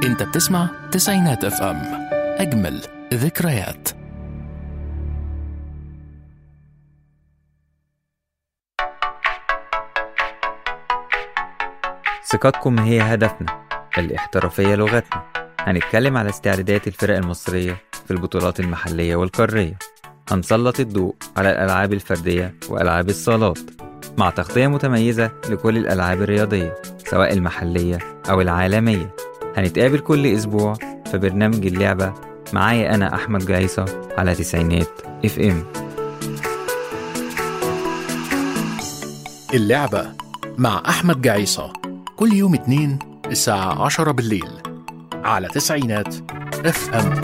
انت بتسمع تسعينات اف ام اجمل ذكريات ثقتكم هي هدفنا الاحترافية لغتنا هنتكلم على استعدادات الفرق المصرية في البطولات المحلية والقارية هنسلط الضوء على الألعاب الفردية وألعاب الصالات مع تغطية متميزة لكل الألعاب الرياضية سواء المحلية أو العالمية هنتقابل كل أسبوع في برنامج اللعبة معايا أنا أحمد جايصة على تسعينات اف ام اللعبة مع أحمد جعيصة كل يوم اتنين الساعة عشرة بالليل على تسعينات اف ام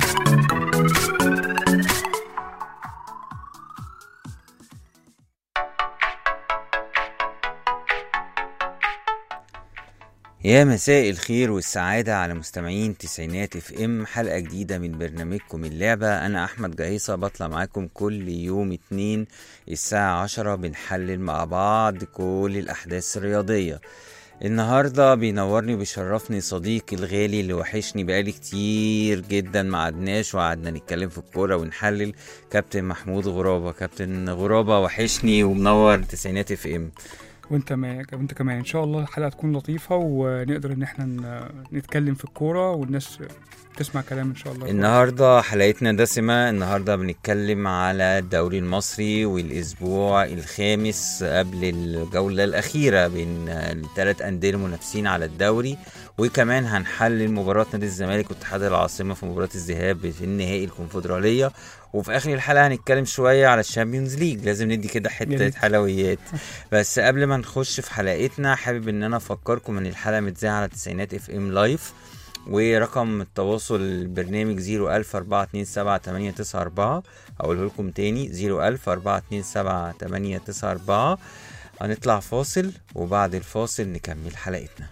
يا مساء الخير والسعادة على مستمعين تسعينات اف ام حلقة جديدة من برنامجكم اللعبة أنا أحمد جايصة بطلع معاكم كل يوم اتنين الساعة عشرة بنحلل مع بعض كل الأحداث الرياضية النهاردة بينورني وبيشرفني صديقي الغالي اللي وحشني بقالي كتير جدا ما عدناش وقعدنا نتكلم في الكورة ونحلل كابتن محمود غرابة كابتن غرابة وحشني ومنور تسعينات اف ام وانت ما وانت كمان ان شاء الله الحلقه تكون لطيفه ونقدر ان احنا ن- نتكلم في الكوره والناس تسمع كلام ان شاء الله النهارده حلقتنا دسمة النهارده بنتكلم على الدوري المصري والاسبوع الخامس قبل الجولة الأخيرة بين الثلاث أندية المنافسين على الدوري وكمان هنحلل مباراة نادي الزمالك واتحاد العاصمة في مباراة الذهاب في النهائي الكونفدرالية وفي آخر الحلقة هنتكلم شوية على الشامبيونز ليج لازم ندي كده يا حتة ريت. حلويات بس قبل ما نخش في حلقتنا حابب ان انا افكركم ان الحلقة متذاعة على تسعينات اف ام لايف ورقم التواصل البرنامج 01000 427 هقوله لكم تاني 01000 427 هنطلع فاصل وبعد الفاصل نكمل حلقتنا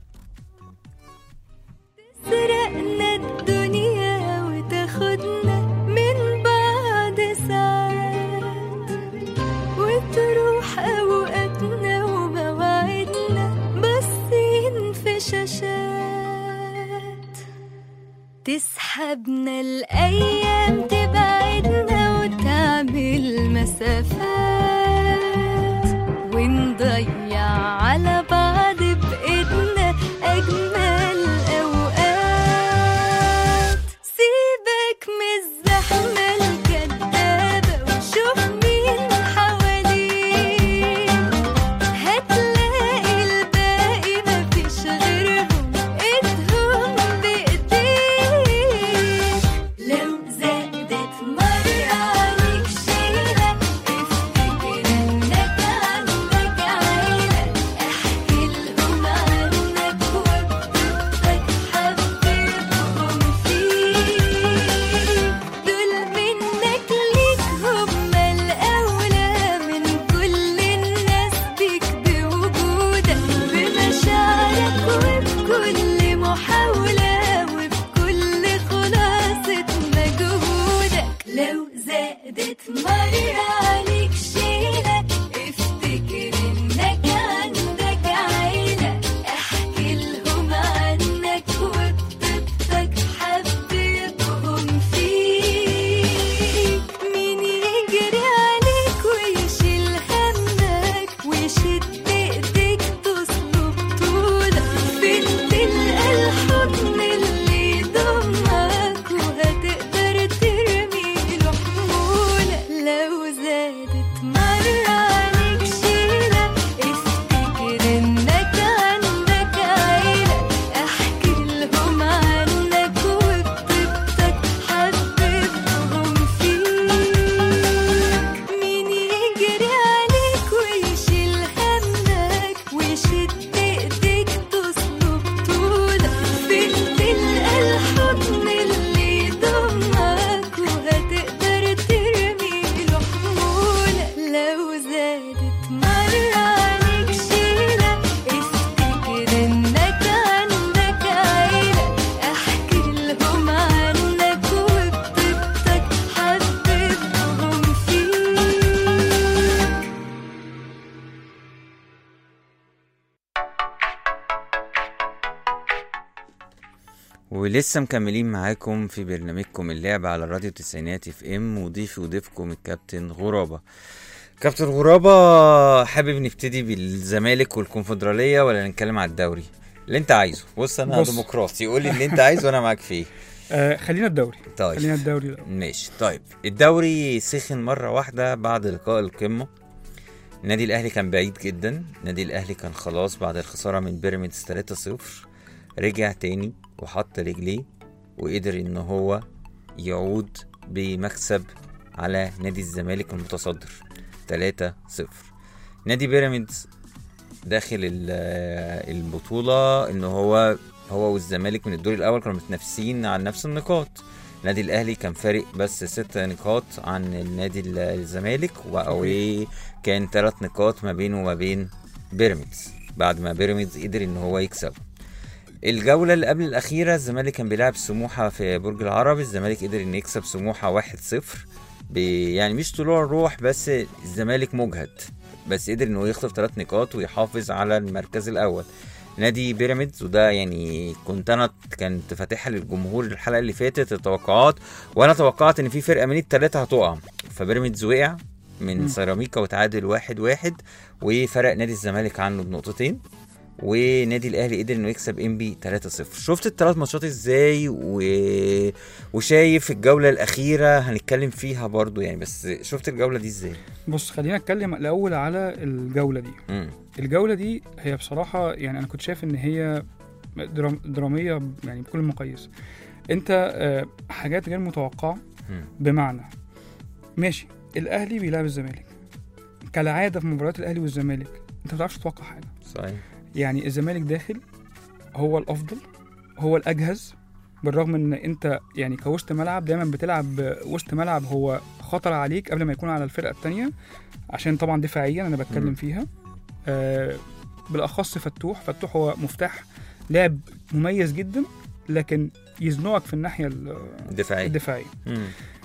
سرقنا الدنيا وتاخدنا من بعد ساعات وتروح أوقاتنا ومواعيدنا باصين في شاشات تسحبنا الأيام تبعدنا وتعمل مسافات ونضيع على بعض بإيدنا أجمل أوقات سيبك من الزحمة الكدابة وشوف مين حواليك هتلاقي الباقي مفيش غيرهم ايدهم بايديك لو ولسه مكملين معاكم في برنامجكم اللعبة على راديو تسعينات اف ام وضيفي وضيفكم الكابتن غرابة كابتن غرابة حابب نبتدي بالزمالك والكونفدرالية ولا نتكلم على الدوري اللي انت عايزه بص انا بص. ديمقراطي قول لي اللي انت عايزه وانا معاك فيه آه خلينا الدوري طيب خلينا الدوري الأول. ماشي طيب الدوري سخن مرة واحدة بعد لقاء القمة النادي الأهلي كان بعيد جدا النادي الأهلي كان خلاص بعد الخسارة من بيراميدز 3-0 رجع تاني وحط رجليه وقدر إن هو يعود بمكسب على نادي الزمالك المتصدر 3-0 نادي بيراميدز داخل ال- البطولة إن هو هو والزمالك من الدور الأول كانوا متنافسين على نفس النقاط النادي الاهلي كان فارق بس ست نقاط عن النادي ال- الزمالك واوي كان ثلاث نقاط ما بينه وما بين بيراميدز بعد ما بيراميدز قدر ان هو يكسب الجوله اللي قبل الاخيره الزمالك كان بيلعب سموحه في برج العرب الزمالك قدر ان يكسب سموحه 1-0 ب- يعني مش طلوع الروح بس الزمالك مجهد بس قدر انه يخطف ثلاث نقاط ويحافظ على المركز الاول نادي بيراميدز وده يعني كنت انا كنت فاتحها للجمهور الحلقه اللي فاتت التوقعات وانا توقعت ان في فرقه من الثلاثه هتقع فبيراميدز وقع من مم. سيراميكا وتعادل واحد واحد وفرق نادي الزمالك عنه بنقطتين ونادي الاهلي قدر انه يكسب انبي 3-0 شفت الثلاث ماتشات ازاي و... وشايف الجوله الاخيره هنتكلم فيها برضو يعني بس شفت الجوله دي ازاي بص خلينا نتكلم الاول على الجوله دي مم. الجوله دي هي بصراحه يعني انا كنت شايف ان هي درام دراميه يعني بكل المقاييس انت آه، حاجات غير متوقعه مم. بمعنى ماشي الاهلي بيلعب الزمالك كالعاده في مباريات الاهلي والزمالك انت ما بتعرفش تتوقع حاجه صحيح يعني الزمالك داخل هو الافضل هو الاجهز بالرغم ان انت يعني كوسط ملعب دايما بتلعب وسط ملعب هو خطر عليك قبل ما يكون على الفرقه التانية عشان طبعا دفاعيا انا بتكلم مم. فيها آه بالاخص فتوح فتوح هو مفتاح لعب مميز جدا لكن يزنقك في الناحيه ال- دفاعي الدفاعيه مم.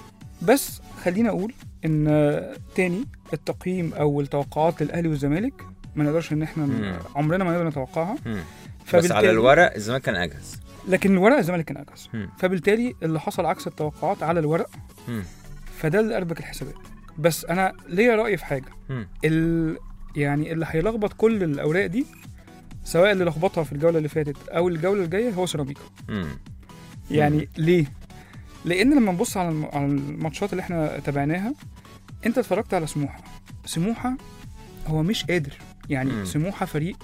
بس خلينا اقول ان آه، تاني التقييم او التوقعات للاهلي والزمالك ما نقدرش ان احنا مم. عمرنا ما نقدر نتوقعها مم. بس على فبالتالي- الورق الزمالك كان اجهز لكن الورق الزمالك كان اجهز مم. فبالتالي اللي حصل عكس التوقعات على الورق مم. فده اللي اربك الحسابات بس انا ليا راي في حاجه مم. ال... يعني اللي هيلخبط كل الاوراق دي سواء اللي لخبطها في الجوله اللي فاتت او الجوله الجايه هو سيراميكا مم. يعني ليه لان لما نبص على الم- على الماتشات اللي احنا تابعناها انت اتفرجت على سموحه سموحه هو مش قادر يعني مم. سموحه فريق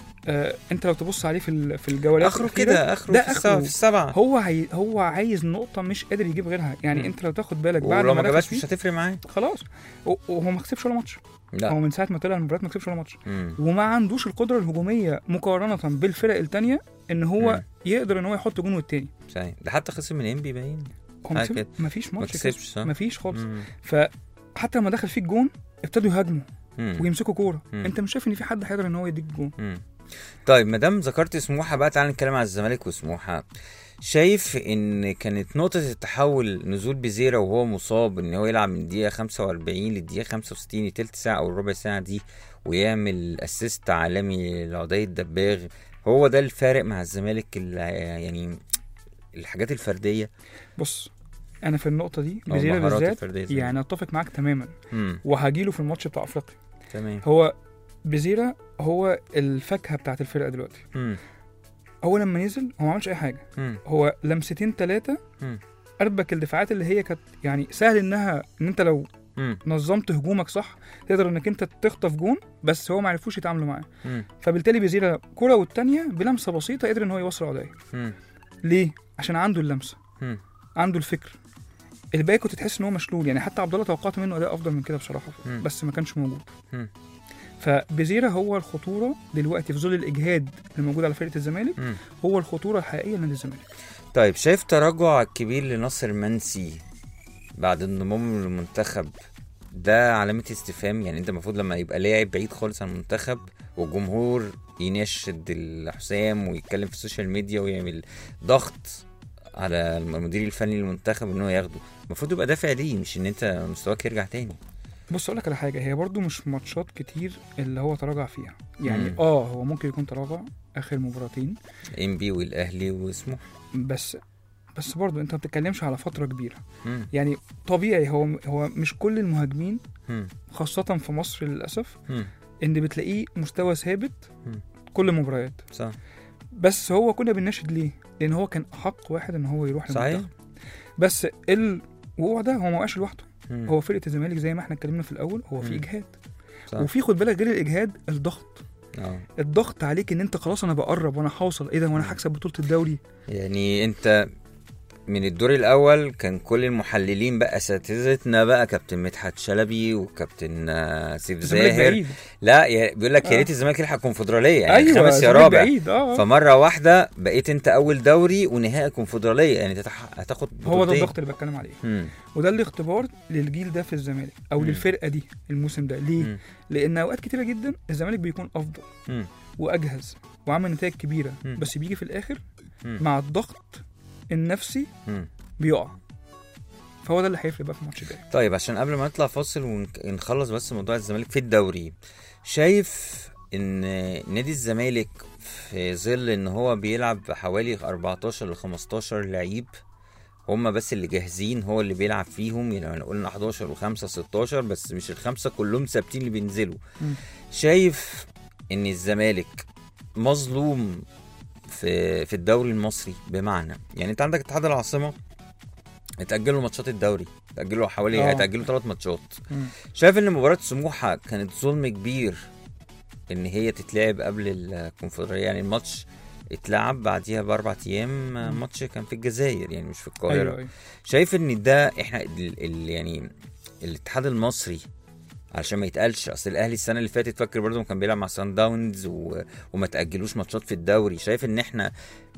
آه انت لو تبص عليه في ال- في الجولات اخره الأخيرة، كده اخره ده في السبعة آخره. في السبعة هو هي هو عايز نقطة مش قادر يجيب غيرها يعني مم. انت لو تاخد بالك بعد ولو ما ركز جابهاش فيه، مش هتفرق معاه خلاص و- وهو ما كسبش ولا ماتش هو لا من ساعة ما طلع المباراة ما كسبش ولا ماتش مم. وما عندوش القدرة الهجومية مقارنة بالفرق التانية ان هو مم. يقدر ان هو يحط جون والتاني صحيح ده حتى خسر من انبي باين هو ما حاجة كسب- كده. ما فيش ما ماتش كسبش صح ما فيش خالص مم. فحتى لما دخل فيك جون ابتدوا يهاجموا مم. ويمسكوا كورة مم. انت مش شايف ان في حد هيقدر ان هو يديك جون مم. طيب ما دام ذكرت سموحه بقى تعالى نتكلم على الزمالك وسموحه شايف ان كانت نقطة التحول نزول بزيرة وهو مصاب ان هو يلعب من الدقيقة 45 للدقيقة 65 التلت ساعة او الربع ساعة دي ويعمل اسيست عالمي لعدي الدباغ هو ده الفارق مع الزمالك اللي يعني الحاجات الفردية بص انا في النقطة دي أو بزيادة المهارات بالذات الفردية زي يعني اتفق معاك تماما امم وهجيله في الماتش بتاع افريقيا تمام هو بزيرة هو الفاكهة بتاعت الفرقة دلوقتي امم هو لما نزل هو ما عملش اي حاجه امم هو لمستين ثلاثه مم. اربك الدفاعات اللي هي كانت يعني سهل انها ان انت لو امم نظمت هجومك صح تقدر انك انت تخطف جون بس هو ما عرفوش يتعاملوا معاه امم فبالتالي بيزيرا كرة والتانية بلمسه بسيطه قدر ان هو يوصل عدايه امم ليه عشان عنده اللمسه مم. عنده الفكر الباقي كنت تحس ان هو مشلول يعني حتى عبد الله توقعت منه اداء افضل من كده بصراحه مم. بس ما كانش موجود مم. فبزيرا هو الخطوره دلوقتي في ظل الاجهاد اللي موجود على فرقه الزمالك مم. هو الخطوره الحقيقيه لنادي الزمالك طيب شايف تراجع كبير لناصر منسي بعد انضمامه للمنتخب ده علامة استفهام يعني انت المفروض لما يبقى لاعب بعيد خالص عن المنتخب والجمهور يناشد الحسام ويتكلم في السوشيال ميديا ويعمل ضغط على المدير الفني للمنتخب ان هو ياخده المفروض يبقى دافع ليه مش ان انت مستواك يرجع تاني بص اقول لك على حاجه هي برضو مش ماتشات كتير اللي هو تراجع فيها يعني مم. اه هو ممكن يكون تراجع اخر مباراتين انبي والاهلي واسمه بس بس برضو انت ما بتتكلمش على فتره كبيره مم. يعني طبيعي هو هو مش كل المهاجمين مم. خاصه في مصر للاسف مم. ان بتلاقيه مستوى ثابت مم. كل المباريات صح بس هو كنا بنناشد ليه لان هو كان احق واحد ان هو يروح صحيح المنتخب بس الوقوع ده هو ما وقعش لوحده مم. هو فرقه الزمالك زي ما احنا اتكلمنا في الاول هو في مم. اجهاد صح. وفي خد بالك غير الاجهاد الضغط اه الضغط عليك ان انت خلاص انا بقرب وانا هوصل ايه ده وانا مم. هكسب بطوله الدوري يعني انت من الدور الاول كان كل المحللين بقى اساتذتنا بقى كابتن مدحت شلبي وكابتن آه، سيف الزمالك زاهر بعيد لا يا- بيقول لك يا آه. ريت الزمالك يلحق كونفدراليه يعني ايوه خامس يا الزمالك رابع بعيد اه آه. فمره واحده بقيت انت اول دوري ونهائي كونفدراليه يعني تتح... هتاخد هو ده بطولتين. الضغط اللي بتكلم عليه مم. وده الاختبار للجيل ده في الزمالك او مم. للفرقه دي الموسم ده ليه مم. لان اوقات كتيره جدا الزمالك بيكون افضل مم. واجهز وعمل نتائج كبيره مم. بس بيجي في الاخر مم. مع الضغط النفسي مم. بيقع فهو ده اللي هيفرق بقى في الماتش الجاي طيب عشان قبل ما نطلع فاصل ونخلص بس موضوع الزمالك في الدوري شايف ان نادي الزمالك في ظل ان هو بيلعب بحوالي 14 ل 15 لعيب هما بس اللي جاهزين هو اللي بيلعب فيهم يعني لو قلنا 11 و5 16 بس مش الخمسه كلهم ثابتين اللي بينزلوا مم. شايف ان الزمالك مظلوم في في الدوري المصري بمعنى يعني انت عندك اتحاد العاصمه اتاجلوا ماتشات الدوري اتاجلوا حوالي آه. هيتاجلوا ثلاث ماتشات مم. شايف ان مباراه سموحه كانت ظلم كبير ان هي تتلعب قبل الكونفدراليه يعني الماتش اتلعب بعديها باربع ايام مم. ماتش كان في الجزائر يعني مش في القاهره ايوه ايوه شايف ان ده احنا ال ال يعني الاتحاد المصري علشان ما يتقالش اصل الاهلي السنه اللي فاتت فاكر برضه كان بيلعب مع سان داونز و... وما تاجلوش ماتشات في الدوري شايف ان احنا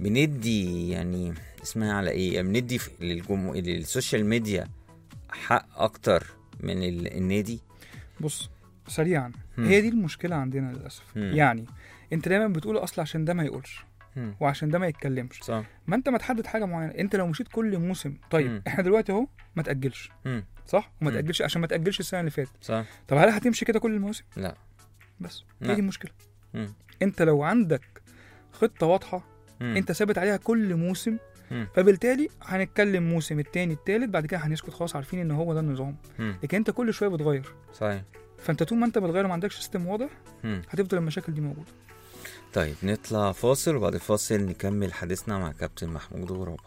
بندي يعني اسمها على ايه يعني بندي في- للجمهور للسوشيال ميديا حق اكتر من ال... النادي بص سريعا مم. هي دي المشكله عندنا للاسف مم. يعني انت دايما بتقول اصل عشان ده ما يقولش مم. وعشان ده ما يتكلمش صح ما انت ما تحدد حاجه معينه انت لو مشيت كل موسم طيب مم. احنا دلوقتي اهو ما تاجلش مم. صح وما مم. تاجلش عشان ما تاجلش السنه اللي فاتت صح طب هل هتمشي كده كل المواسم لا بس لا. هي دي المشكله مم. انت لو عندك خطه واضحه مم. انت ثابت عليها كل موسم مم. فبالتالي هنتكلم موسم التاني التالت بعد كده هنسكت خلاص عارفين ان هو ده النظام مم. لكن انت كل شويه بتغير صحيح فانت طول ما انت بتغير وما عندكش سيستم واضح مم. هتفضل المشاكل دي موجوده طيب نطلع فاصل وبعد الفاصل نكمل حديثنا مع كابتن محمود غرابة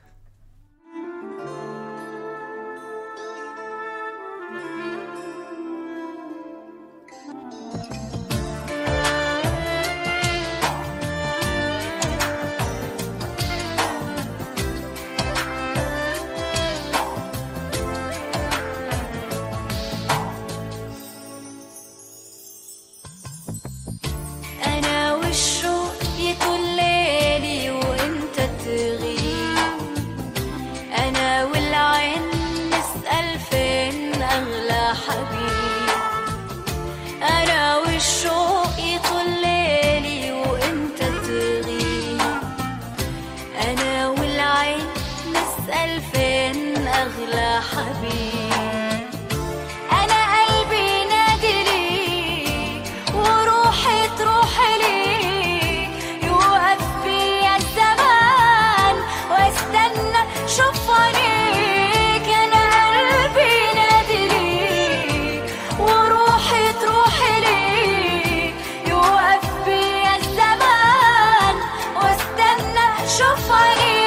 أنا والشوق يطول ليلي وأنت تغيب أنا والعين نسأل فين أغلى حبيب أنا والشوق يطول ليلي وأنت تغيب أنا والعين نسأل فين أغلى حبيب أنا قلبي نادي ليك وروحي تروح ليك يوقف بيا الزمان واستنى شوف عينيك أنا قلبي نادي ليك وروحي تروح ليك يوقف بيا الزمان واستنى شوف عينيك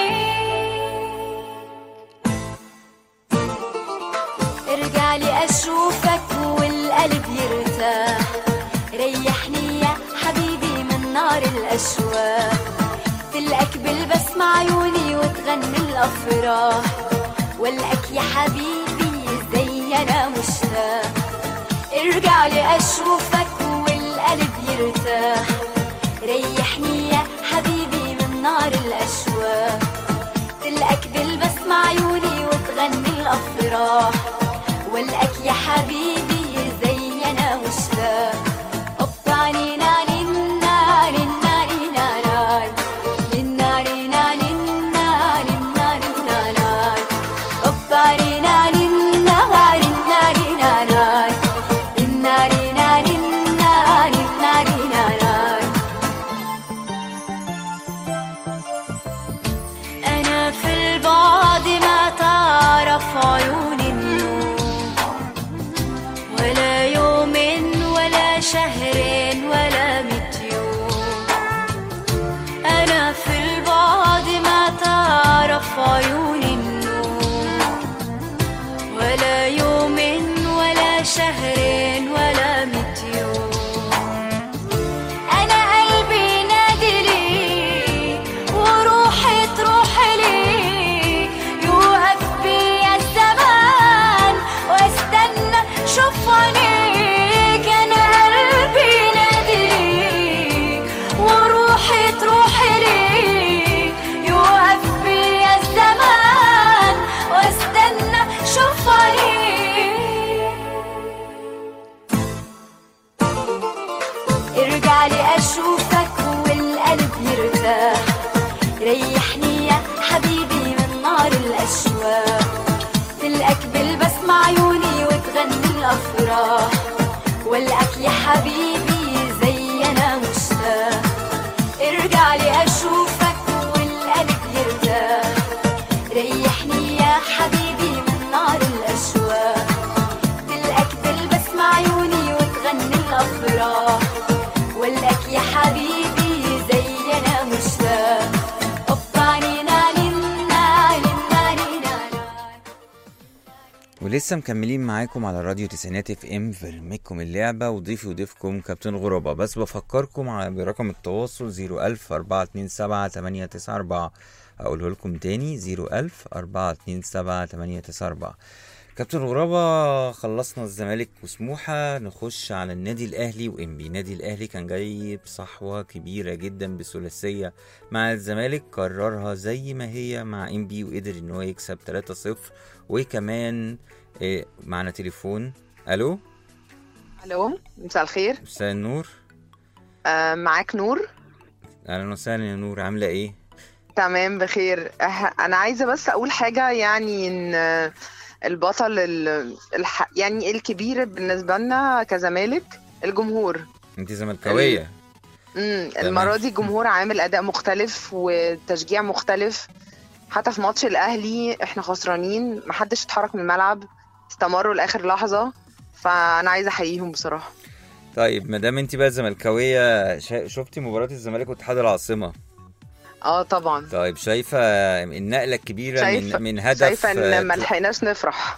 ارجع لي اشوفك والقلب يرتاح ريحني يا حبيبي من نار الاشواق تلقاك بالبسمة عيوني وتغني الافراح والقاك يا حبيبي زي انا مشتاق ارجع لي اشوفك والقلب يرتاح ريحني يا حبيبي من نار الاشواق تلقاك بالبسمة عيوني وتغني الأفراح والقاك يا حبيبي زي أنا مشتاق أوبا نينا نينا نينا نينا ناي. نينا نينا نينا نينا نينا ناي. أوبا نينا نينا نينا نينا ناي. حبيبي زي انا مشتاق ارجع لي اشوفك والقلب يرتاح ريحني يا حبيبي من نار الاشواق تلقاك تلبس مع عيوني وتغني الافراح ولك يا حبيبي زي انا مشتاق أوبا نينا نينا نينا نينا ولسه مكملين معاكم على راديو تسعينات اف ام في برنامجكم اللعبة وضيفي وضيفكم كابتن غرابة بس بفكركم على برقم التواصل 01000 427 894 أقوله لكم تاني 01000 427 894 كابتن غرابة خلصنا الزمالك وسموحة نخش على النادي الأهلي وإنبي النادي الأهلي كان جاي بصحوة كبيرة جدا بثلاثية مع الزمالك قررها زي ما هي مع إنبي وقدر إن هو يكسب 3-0 وكمان إيه معنا تليفون ألو الو مساء الخير مساء النور آه معاك نور أهلا وسهلا يا نور عاملة إيه؟ تمام بخير أه انا عايزه بس اقول حاجه يعني ان آه، البطل ال- الح... يعني الكبير بالنسبه لنا كزمالك الجمهور أنت زملكاوية امم تمام. المره دي الجمهور عامل اداء مختلف وتشجيع مختلف حتى في ماتش الاهلي احنا خسرانين محدش اتحرك من الملعب استمروا لاخر لحظه فانا عايزه احييهم بصراحه طيب ما دام أنت بقى زملكاوية شا- شفتي مباراة الزمالك واتحاد العاصمة اه طبعا طيب شايفة النقلة الكبيرة شايفة من من هدف شايفه آه، ان ما لحقناش نفرح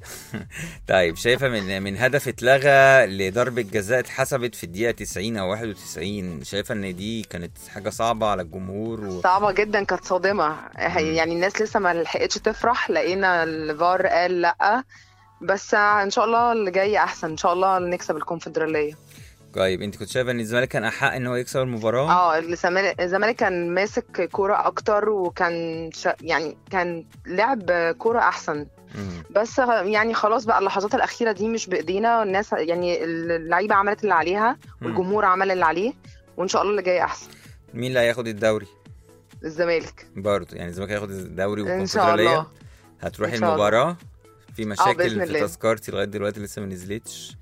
طيب شايفة من من هدف اتلغى لضربة جزاء اتحسبت في الدقيقة 90 أو 91 شايفة إن دي كانت حاجة صعبة على الجمهور و... صعبة جدا كانت صادمة هي- يعني الناس لسه ما لحقتش تفرح لقينا الفار قال لأ بس ان شاء الله اللي جاي احسن ان شاء الله نكسب الكونفدرالية طيب أنت كنت شايفة إن الزمالك كان أحق إن هو يكسب المباراة؟ اه الزمالك الزمالك كان ماسك كورة اكتر وكان شا يعني كان لعب كورة احسن مم. بس يعني خلاص بقى اللحظات الاخيرة دي مش بايدينا الناس يعني اللعيبة عملت اللي عليها والجمهور عمل اللي عليه وان شاء الله اللي جاي احسن مين اللي هياخد الدوري؟ الزمالك برضه يعني الزمالك هياخد الدوري ان شاء والكونفدرالية الله هتروحي إن شاء الله. المباراة في مشاكل بإذن في الله. تذكرتي لغاية دلوقتي لسه ما نزلتش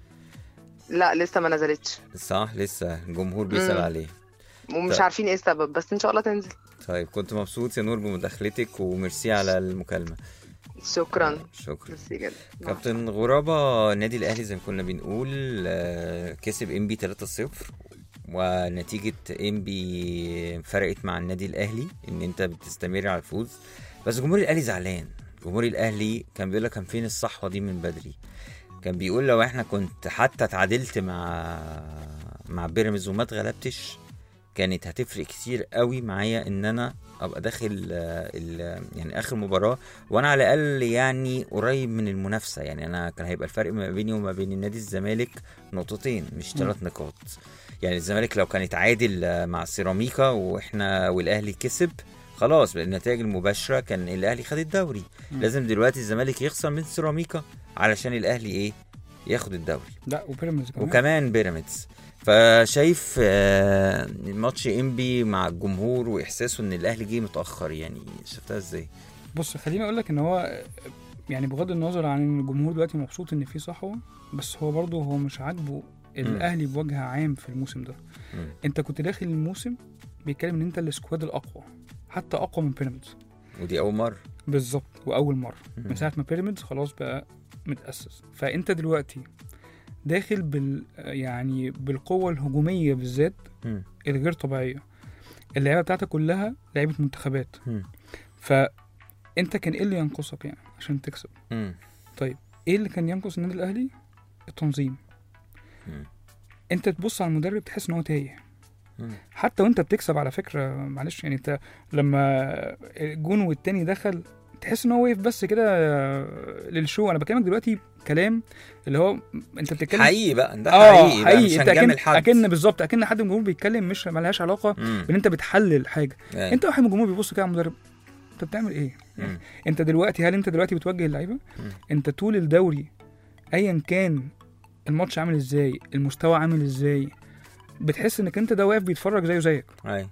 لا لسه ما نزلتش صح لسه الجمهور بيسأل مم. عليه ومش طيب. عارفين ايه السبب بس ان شاء الله تنزل طيب كنت مبسوط يا نور بمداخلتك وميرسي على المكالمة شكرا شكرا ميرسي جدا كابتن غرابة النادي الأهلي زي ما كنا بنقول آه، كسب إنبي 3-0 ونتيجة إنبي فرقت مع النادي الأهلي إن أنت بتستمر على الفوز بس جمهور الأهلي زعلان جمهور الأهلي كان بيقول لك كان فين الصحوة دي من بدري كان بيقول لو احنا كنت حتى اتعادلت مع مع بيراميدز وما اتغلبتش كانت هتفرق كتير قوي معايا ان انا ابقى داخل آه، ال- يعني اخر مباراه وانا على الاقل يعني قريب من المنافسه يعني انا كان هيبقى الفرق ما بيني وما بين النادي الزمالك نقطتين مش ثلاث نقاط يعني الزمالك لو كان اتعادل آه، مع سيراميكا واحنا والاهلي كسب خلاص بالنتائج المباشره كان الاهلي خد الدوري مم. لازم دلوقتي الزمالك يخسر من سيراميكا علشان الاهلي ايه ياخد الدوري لا وبيراميدز كمان وكمان بيراميدز فشايف آه، ماتش انبي مع الجمهور واحساسه ان الاهلي جه متاخر يعني شفتها ازاي بص خليني اقول لك ان هو يعني بغض النظر عن ان الجمهور دلوقتي مبسوط ان في صحوه بس هو برضه هو مش عاجبه الاهلي بوجه عام في الموسم ده مم. انت كنت داخل الموسم بيتكلم ان انت السكواد الاقوى حتى اقوى من بيراميدز ودي اول مره بالظبط واول مره مم. من ساعه ما بيراميدز خلاص بقى متاسس فانت دلوقتي داخل بال يعني بالقوه الهجوميه بالذات مم. الغير طبيعيه اللعيبه بتاعتك كلها لعيبه منتخبات مم. فانت كان ايه اللي ينقصك يعني عشان تكسب مم. ايه اللي كان ينقص النادي الاهلي التنظيم مم. انت تبص على المدرب تحس ان هو تايه مم. حتى وانت بتكسب على فكره معلش يعني انت لما الجون والتاني دخل تحس ان هو واقف بس كده للشو انا بكلمك دلوقتي كلام اللي هو انت بتتكلم حقيقي بقى ده اه حقيقي, بقى مش حقيقي انت اكن هنجامل حد اكن بالظبط اكن حد من الجمهور بيتكلم مش ملهاش علاقه مم. بان انت بتحلل حاجه أيوة. انت واحد من الجمهور بيبص كده على المدرب انت بتعمل ايه مم. انت دلوقتي هل انت دلوقتي بتوجه اللعيبه انت طول الدوري ايا كان الماتش عامل ازاي المستوى عامل ازاي بتحس انك انت ده واقف بيتفرج زيه زيك أيوة.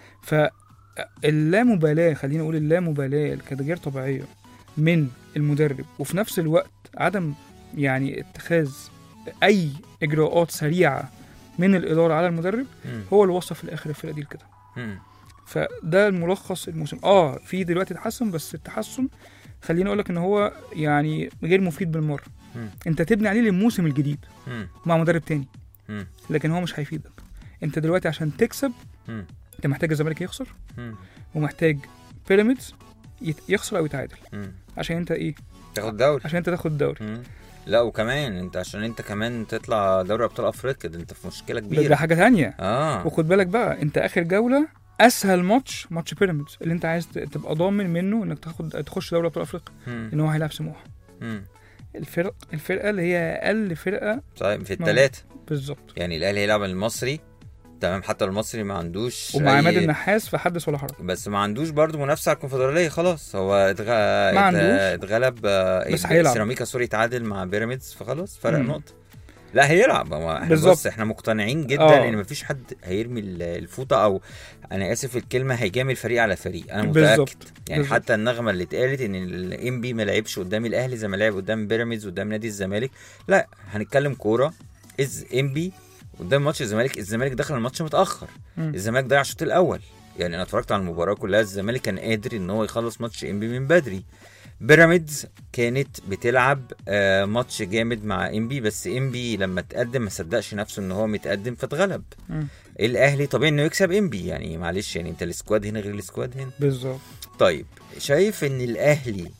فاللامبالاه خلينا نقول اللامبالاه اللي كانت غير طبيعيه من المدرب وفي نفس الوقت عدم يعني اتخاذ اي اجراءات سريعه من الاداره على المدرب مم. هو اللي وصل في الاخر الفرقه دي لكده مم. فده الملخص الموسم اه في دلوقتي تحسن بس التحسن خليني اقول لك ان هو يعني غير مفيد بالمره مم. انت تبني عليه للموسم الجديد مم. مع مدرب تاني مم. لكن هو مش هيفيدك انت دلوقتي عشان تكسب مم. انت محتاج الزمالك يخسر مم. ومحتاج بيراميدز يت- يخسر او يتعادل مم. عشان انت ايه تاخد دوري عشان انت تاخد الدوري مم. لا وكمان انت عشان انت كمان تطلع دوري ابطال افريقيا ده انت في مشكله ده, كبيره ده حاجه تانية اه وخد بالك بقى انت اخر جوله اسهل ماتش ماتش بيراميدز اللي انت عايز ت- تبقى ضامن منه انك تاخد تخش دوري ابطال افريقيا مم. ان هو هيلعب سموحه مم. الفرق الفرقه اللي هي اقل فرقه طيب في ما- الثلاثه بالظبط يعني الاهلي هيلعب المصري تمام حتى المصري ما عندوش ومع أي- عماد النحاس فحدث ولا حرج بس ما عندوش برضو منافسه على الكونفدراليه خلاص هو اتغ... ات- عندوش. اتغلب آه، بس ات- هيلعب. سيراميكا سوري تعادل مع بيراميدز فخلاص فرق مم. نقطه لا هيلعب هو احنا بالظبط. بص احنا مقتنعين جدا آه. ان مفيش حد هيرمي ال- الفوطه او انا اسف في الكلمه هيجامل فريق على فريق انا بالظبط. متاكد يعني بالظبط. حتى النغمه اللي اتقالت ان الام بي ما لعبش قدام الاهلي زي ما لعب قدام بيراميدز قدام نادي الزمالك لا هنتكلم كوره از ام بي قدام ماتش الزمالك الزمالك دخل الماتش متاخر مم. الزمالك ضيع الشوط الاول يعني انا اتفرجت على المباراه كلها الزمالك كان قادر ان هو يخلص ماتش ام بي من بدري بيراميدز كانت بتلعب آه، ماتش جامد مع ام بي بس ام بي لما تقدم ما صدقش نفسه ان هو متقدم فاتغلب مم. الاهلي طبيعي انه يكسب ام بي يعني معلش يعني انت السكواد هنا غير السكواد هنا بالظبط طيب شايف ان الاهلي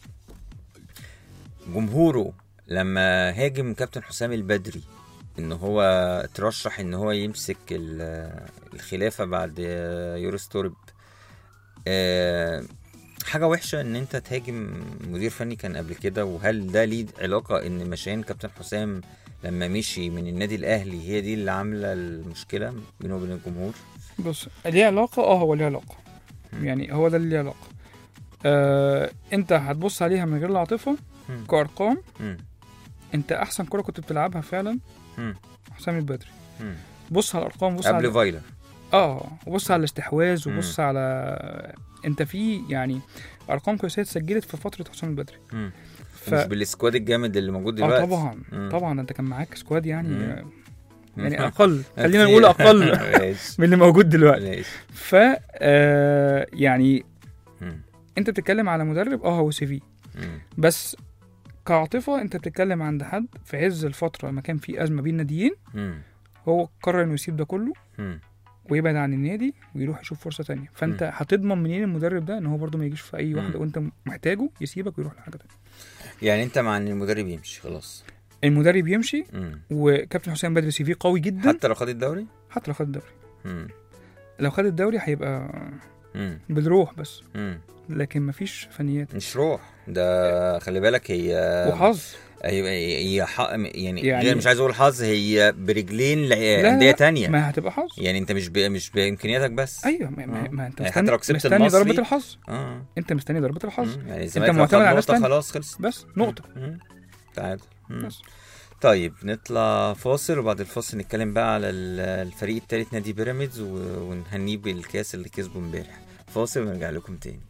جمهوره لما هاجم كابتن حسام البدري ان هو ترشح ان هو يمسك ال- الخلافه بعد يورس تورب آه، حاجه وحشه ان انت تهاجم مدير فني كان قبل كده وهل ده ليه علاقه ان مشان كابتن حسام لما مشي من النادي الاهلي هي دي اللي عامله المشكله بينه وبين الجمهور بص ليه علاقه اه هو ليه علاقه مم. يعني هو ده اللي ليه علاقه آه انت هتبص عليها من غير العاطفه مم. كارقام مم. انت احسن كره كنت بتلعبها فعلا مم. حسام البدري مم. بص على الارقام بص قبل على فايلر اه وبص على الاستحواذ مم. وبص على انت في يعني ارقام كويسه اتسجلت في فتره حسام البدري مم. ف... مش بالسكواد الجامد اللي موجود اه دلوقتي طبعا مم. طبعا انت كان معاك سكواد يعني مم. يعني اقل خلينا كتير. نقول اقل ماشي من اللي موجود دلوقتي ماشي ف آه يعني مم. انت بتتكلم على مدرب اه هو سي في مم. بس كعاطفه انت بتتكلم عند حد في عز الفتره لما كان في ازمه بين ناديين مم. هو قرر انه يسيب ده كله مم. ويبعد عن النادي ويروح يشوف فرصه تانية فانت هتضمن منين المدرب ده ان هو برده ما يجيش في اي واحده مم. وانت محتاجه يسيبك ويروح لحاجه تانية يعني انت مع ان المدرب يمشي خلاص المدرب يمشي مم. وكابتن حسام بدري سي في قوي جدا حتى لو خد الدوري حتى لو خد الدوري مم. لو خد الدوري هيبقى مم. بالروح بس مم. لكن مفيش فنيات مش روح ده خلي بالك هي وحظ هي هي حق يعني, يعني- يعني غير مش عايز اقول حظ هي برجلين لا، لانديه لا، تانية ما هتبقى حظ يعني انت مش ب... مش بامكانياتك بس ايوه ما, ما, آه. ما انت يعني مستني حتى لو كسبت مستني المصري- ضربه الحظ اه انت مستني ضربه الحظ مم. يعني الزمالك لو معتمد خد على ناس نقطه تانية. خلاص خلص بس نقطه مم. تعادل مم. بس طيب نطلع فاصل وبعد الفاصل نتكلم بقى على ال- الفريق التالت نادي بيراميدز و- ونهنيه بالكاس اللي كسبه امبارح فاصل ونرجع لكم تاني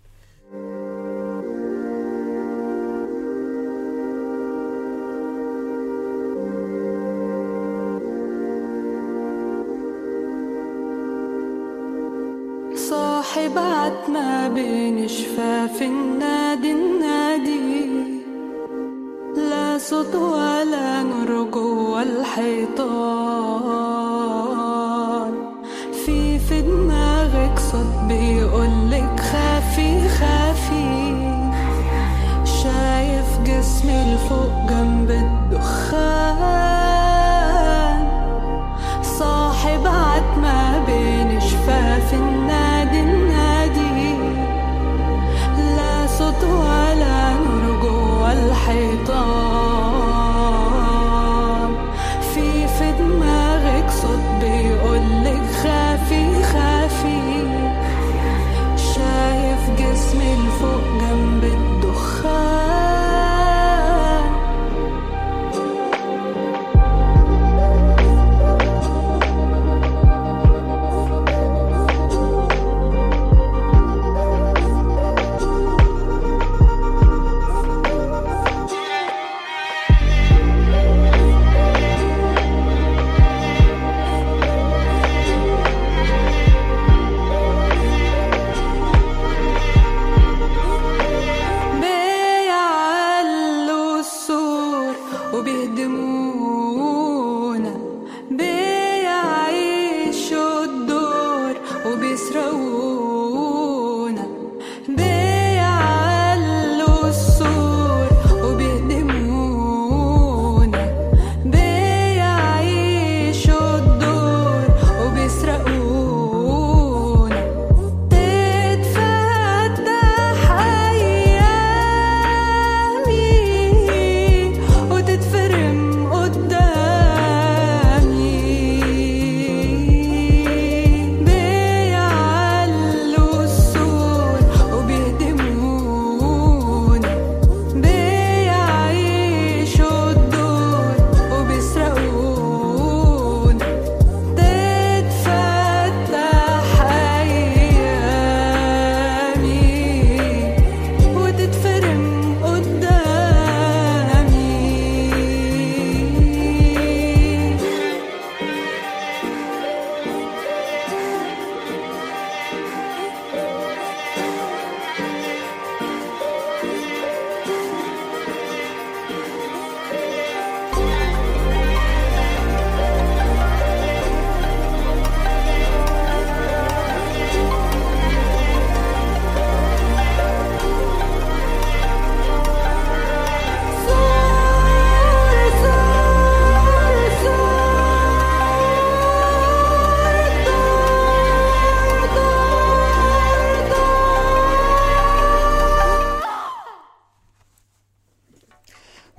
صاحب عتمة بين شفاف النادي النادي لا صوت ولا نور جوا الحيطان في في دماغك صوت بيقولك خافي خافي شايف جسمي لفوق جنب الدخان صاحب عتمة بين شفاف النادي النادي لا صوت ولا نور جوا الحيطان في في دماغك صوت بيقولك خافي خافي شايف جسمي لفوق جنب الدخان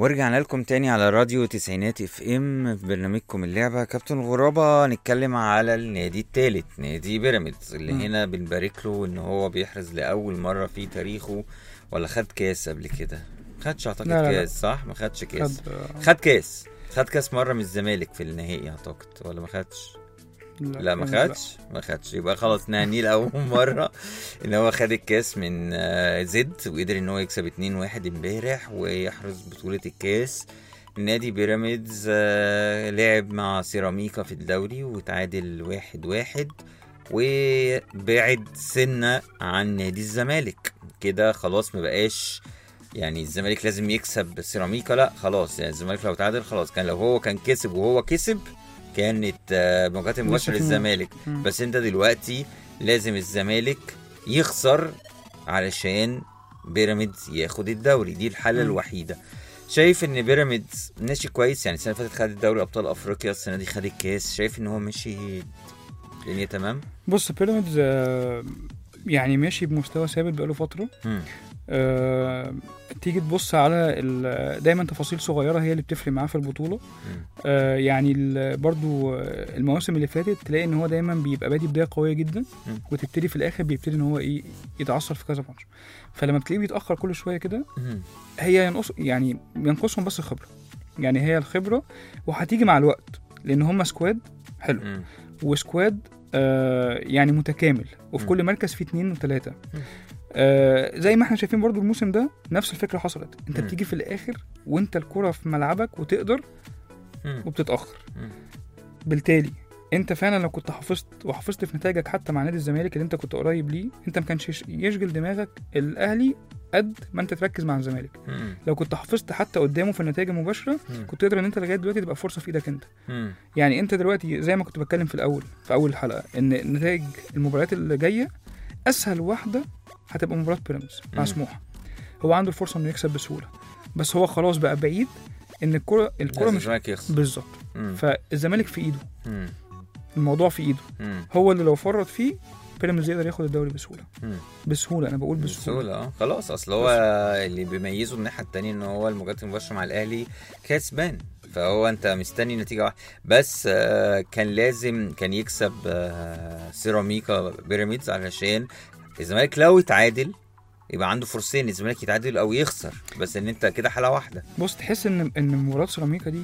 ورجعنا لكم تاني على راديو تسعينات اف ام في برنامجكم اللعبة كابتن غرابة نتكلم على النادي التالت نادي بيراميدز اللي مم. هنا بنبارك له ان هو بيحرز لأول مرة في تاريخه ولا خد كاس قبل كده خدش اعتقد لا، لا، لا. كاس صح ما خدش كاس خد خد كاس خد كاس مرة من الزمالك في النهائي اعتقد ولا ما خدش لا ما خدش ما خدش يبقى خلاص نهنيه لاول مره ان هو خد الكاس من آه، زد وقدر ان هو يكسب 2-1 امبارح ويحرز بطوله الكاس نادي بيراميدز آه، لعب مع سيراميكا في الدوري وتعادل واحد واحد وبعد سنة عن نادي الزمالك كده خلاص ما بقاش يعني الزمالك لازم يكسب سيراميكا لا خلاص يعني الزمالك لو تعادل خلاص كان لو هو كان كسب وهو كسب كانت آه، مواجهات مباشرة لسه في للزمالك مم. بس انت دلوقتي لازم الزمالك يخسر علشان بيراميدز ياخد الدوري دي الحالة مم. الوحيدة شايف ان بيراميدز ماشي كويس يعني السنة اللي فاتت خد الدوري ابطال افريقيا السنة دي خد الكاس شايف ان هو ماشي الدنيا تمام بص بيراميدز آه، يعني ماشي بمستوى ثابت بقاله فتره مم. آه، تيجي تبص على ال- دايما تفاصيل صغيره هي اللي بتفرق معاه في البطوله مم. آه، يعني ال- برضو آه، المواسم اللي فاتت تلاقي ان هو دايما بيبقى بادي بدايه قويه جدا مم. وتبتدي في الاخر بيبتدي ان هو ايه يتعثر في كذا ماتش فلما بتلاقيه بيتاخر كل شويه كده مم. هي ينقص يعني ينقصهم بس الخبره يعني هي الخبره وهتيجي مع الوقت لان هم سكواد حلو مم. وسكواد آه يعني متكامل وفي مم. كل مركز فيه اتنين وتلاته مم. آه زي ما احنا شايفين برضو الموسم ده نفس الفكره حصلت انت مم. بتيجي في الاخر وانت الكره في ملعبك وتقدر مم. وبتتاخر مم. بالتالي انت فعلا لو كنت حافظت وحافظت في نتائجك حتى مع نادي الزمالك اللي انت كنت قريب ليه انت ما كانش يش- يشغل دماغك الاهلي قد ما انت تركز مع الزمالك مم. لو كنت حافظت حتى قدامه في النتائج المباشره مم. كنت تقدر ان انت لغايه دلوقتي تبقى فرصه في ايدك انت مم. يعني انت دلوقتي زي ما كنت بتكلم في الاول في اول الحلقه ان نتائج المباريات اللي جايه اسهل واحده هتبقى مباراه بيراميدز مع مم. سموحه هو عنده الفرصه انه يكسب بسهوله بس هو خلاص بقى بعيد ان الكره الكره لازم مش الزمالك يخسر بالظبط مم. فالزمالك في ايده مم. الموضوع في ايده مم. هو اللي لو فرط فيه بيراميدز يقدر ياخد الدوري بسهوله مم. بسهوله انا بقول بسهوله بسهولة اه خلاص اصل هو اللي بيميزه الناحية التانية ان هو المواجهات المباشرة مع الاهلي كسبان فهو انت مستني نتيجة واحدة بس آه، كان لازم كان يكسب آه، سيراميكا بيراميدز علشان الزمالك لو اتعادل يبقى عنده فرصتين الزمالك يتعادل او يخسر بس ان انت كده حالة واحدة بص تحس ان ان مباراه سيراميكا دي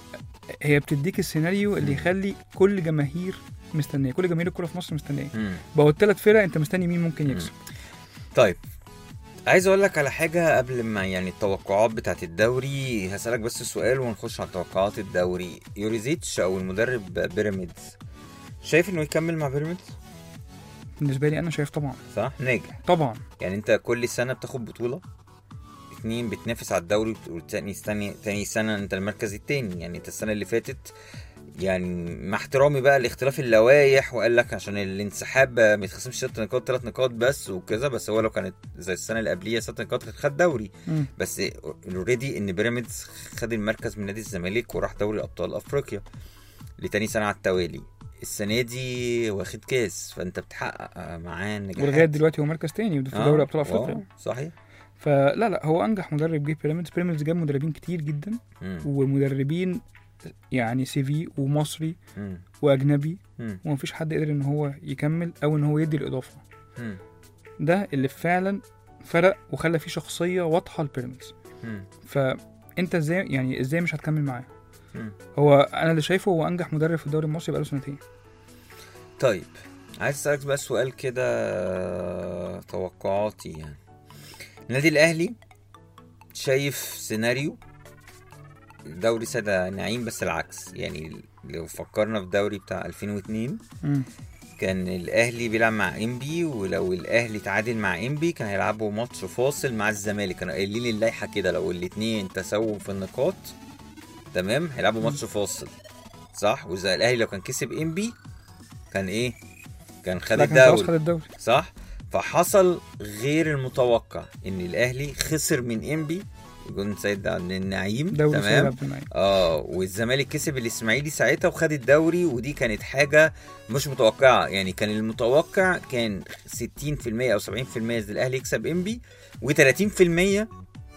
هي بتديك السيناريو اللي يخلي كل جماهير مستنيه كل جماهير الكوره في مصر مستنيه مم. بقوا الثلاث فرق انت مستني مين ممكن يكسب طيب عايز اقول لك على حاجه قبل ما يعني التوقعات بتاعت الدوري هسالك بس سؤال ونخش على توقعات الدوري يوريزيتش او المدرب بيراميدز شايف انه يكمل مع بيراميدز بالنسبه لي انا شايف طبعا صح ناجح طبعا يعني انت كل سنه بتاخد بطوله اتنين بتنافس على الدوري والتاني تاني تاني سنه انت المركز التاني يعني انت السنه اللي فاتت يعني مع احترامي بقى لاختلاف اللوائح وقال لك عشان الانسحاب ما يتخصمش ست نقاط ثلاث نقاط بس وكذا بس هو لو كانت زي السنه اللي قبليها ست نقاط كان خد دوري مم. بس اوريدي ان بيراميدز خد المركز من نادي الزمالك وراح دوري ابطال افريقيا لتاني سنه على التوالي السنه دي واخد كاس فانت بتحقق معاه نجاحات ولغايه دلوقتي هو مركز تاني في آه، دوري ابطال واو، افريقيا صحيح فلا لا هو انجح مدرب جه بيراميدز بيراميدز جاب مدربين كتير جدا مم. ومدربين يعني سي في ومصري مم. واجنبي مم. ومفيش حد قدر ان هو يكمل او ان هو يدي الاضافه مم. ده اللي فعلا فرق وخلى فيه شخصيه واضحه لبيراميدز مم. فانت ازاي يعني ازاي مش هتكمل معاه مم. هو انا اللي شايفه هو انجح مدرب في الدوري المصري بقاله سنتين طيب عايز اسالك بقى سؤال كده آه، توقعاتي يعني النادي الاهلي شايف سيناريو دوري سادة نعيم بس العكس يعني لو فكرنا في الدوري بتاع 2002 مم. كان الاهلي بيلعب مع انبي ولو الاهلي تعادل مع انبي كان هيلعبوا ماتش فاصل مع الزمالك كانوا قايلين اللائحه كده لو الاثنين تساووا في النقاط تمام هيلعبوا ماتش فاصل صح واذا الاهلي لو كان كسب انبي كان ايه كان خد لكن خلاص الدوري خد الدوري صح فحصل غير المتوقع ان الاهلي خسر من انبي جون سيد عبد النعيم دوري سيد تمام عبد النعيم اه والزمالك كسب الاسماعيلي ساعتها وخد الدوري ودي كانت حاجه مش متوقعه يعني كان المتوقع كان 60% او 70% إن الاهلي يكسب انبي و30%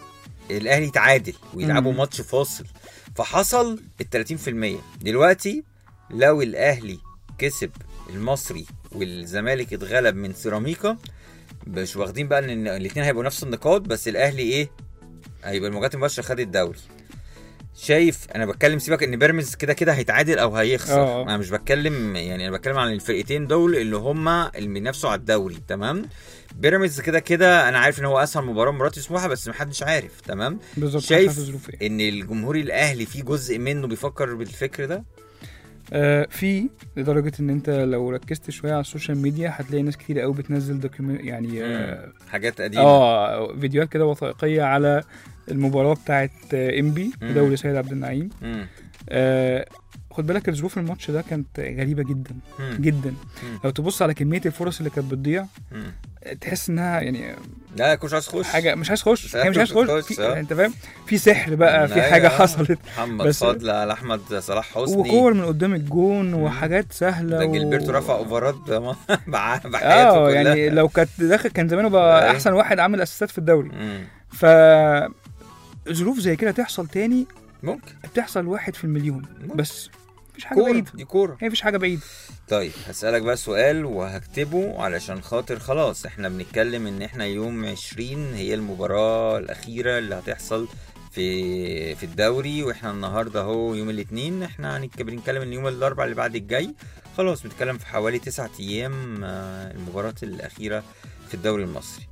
الاهلي يتعادل ويلعبوا مم. ماتش فاصل فحصل ال 30% دلوقتي لو الاهلي كسب المصري والزمالك اتغلب من سيراميكا مش واخدين بقى ان الاثنين هيبقوا نفس النقاط بس الاهلي ايه هيبقى المواجهات المباشره خد الدوري شايف انا بتكلم سيبك ان بيراميدز كده كده هيتعادل او هيخسر آه، آه. انا مش بتكلم يعني انا بتكلم عن الفرقتين دول اللي هما اللي بينافسوا على الدوري تمام بيراميدز كده كده انا عارف ان هو اسهل مباراه مباراه سموحه بس محدش عارف تمام بالظبط شايف عارف الظروف ايه ان الجمهور الاهلي في جزء منه بيفكر بالفكر ده آه في لدرجه ان انت لو ركزت شويه على السوشيال ميديا هتلاقي ناس كتير قوي بتنزل دوكيومنت يعني آه, حاجات قديمه اه فيديوهات كده وثائقيه على المباراه بتاعت آه انبي مم. في دوري سيد عبد النعيم مم. آه خد بالك ظروف الماتش ده كانت غريبه جدا مم. جدا مم. لو تبص على كميه الفرص اللي كانت بتضيع مم. تحس انها يعني لا كنتش عايز تخش حاجه مش عايز تخش مش هي مش عايز عايز تخش تخش، في- آه. انت فاهم في سحر بقى في أيوة. حاجه حصلت محمد بس- فضل على احمد صلاح حسني وكور من قدام الجون وحاجات سهله ده و- جilberto رفع اوفرات بع- بحياته اه كلها يعني لو كانت داخل كان زمانه بقى أيوة. احسن واحد عامل اسيستات في الدوري مم. ف ظروف زي كده تحصل تاني ممكن بتحصل واحد في المليون ممكن. بس مفيش حاجه كوره بعيده دي كوره هي مفيش حاجه بعيده طيب هسألك بقى سؤال وهكتبه علشان خاطر خلاص احنا بنتكلم ان احنا يوم 20 هي المباراة الأخيرة اللي هتحصل في في الدوري واحنا النهارده اهو يوم الاثنين احنا هنك- بنتكلم ان يوم الاربعاء اللي بعد الجاي خلاص بنتكلم في حوالي تسعة ايام آه، المباراة الأخيرة في الدوري المصري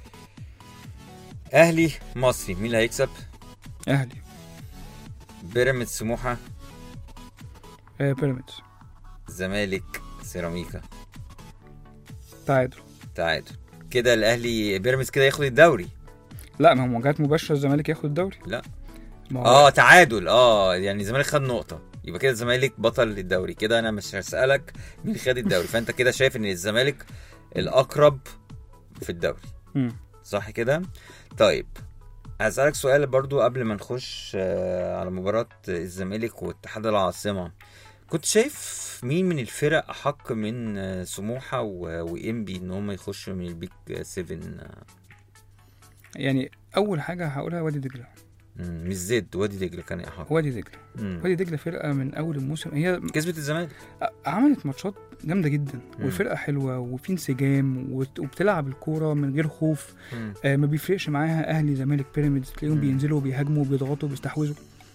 أهلي مصري مين اللي هيكسب؟ اهلي بيراميدز سموحة آه بيراميدز زمالك سيراميكا تعادل تعادل كده الأهلي بيراميدز كده ياخد الدوري لا ما هو مواجهات مباشره الزمالك ياخد الدوري لا. ما هو اه تعادل اه يعني الزمالك خد نقطة يبقى كده الزمالك بطل الدوري كده انا مش هسألك مين خد الدوري فانت كده شايف ان الزمالك الاقرب في الدوري مم. صح كده طيب هسألك سؤال برضو قبل ما نخش آه، على مباراة الزمالك واتحاد العاصمة كنت شايف مين من الفرق أحق من آه، سموحة و- وإنبي إن هم يخشوا من البيك 7 يعني اول حاجه هقولها وادي دجله مم، مش زد وادي دجلة كان أحق وادي دجله مم. وادي دجله فرقه من اول الموسم هي كسبت الزمالك عملت ماتشات جامده جدا مم. والفرقه حلوه وفي انسجام وت- وبتلعب الكوره من غير خوف مم. آه ما بيفرقش معاها اهلي زمالك بيراميدز تلاقيهم مم. بينزلوا وبيهاجموا وبيضغطوا وبيستحوذوا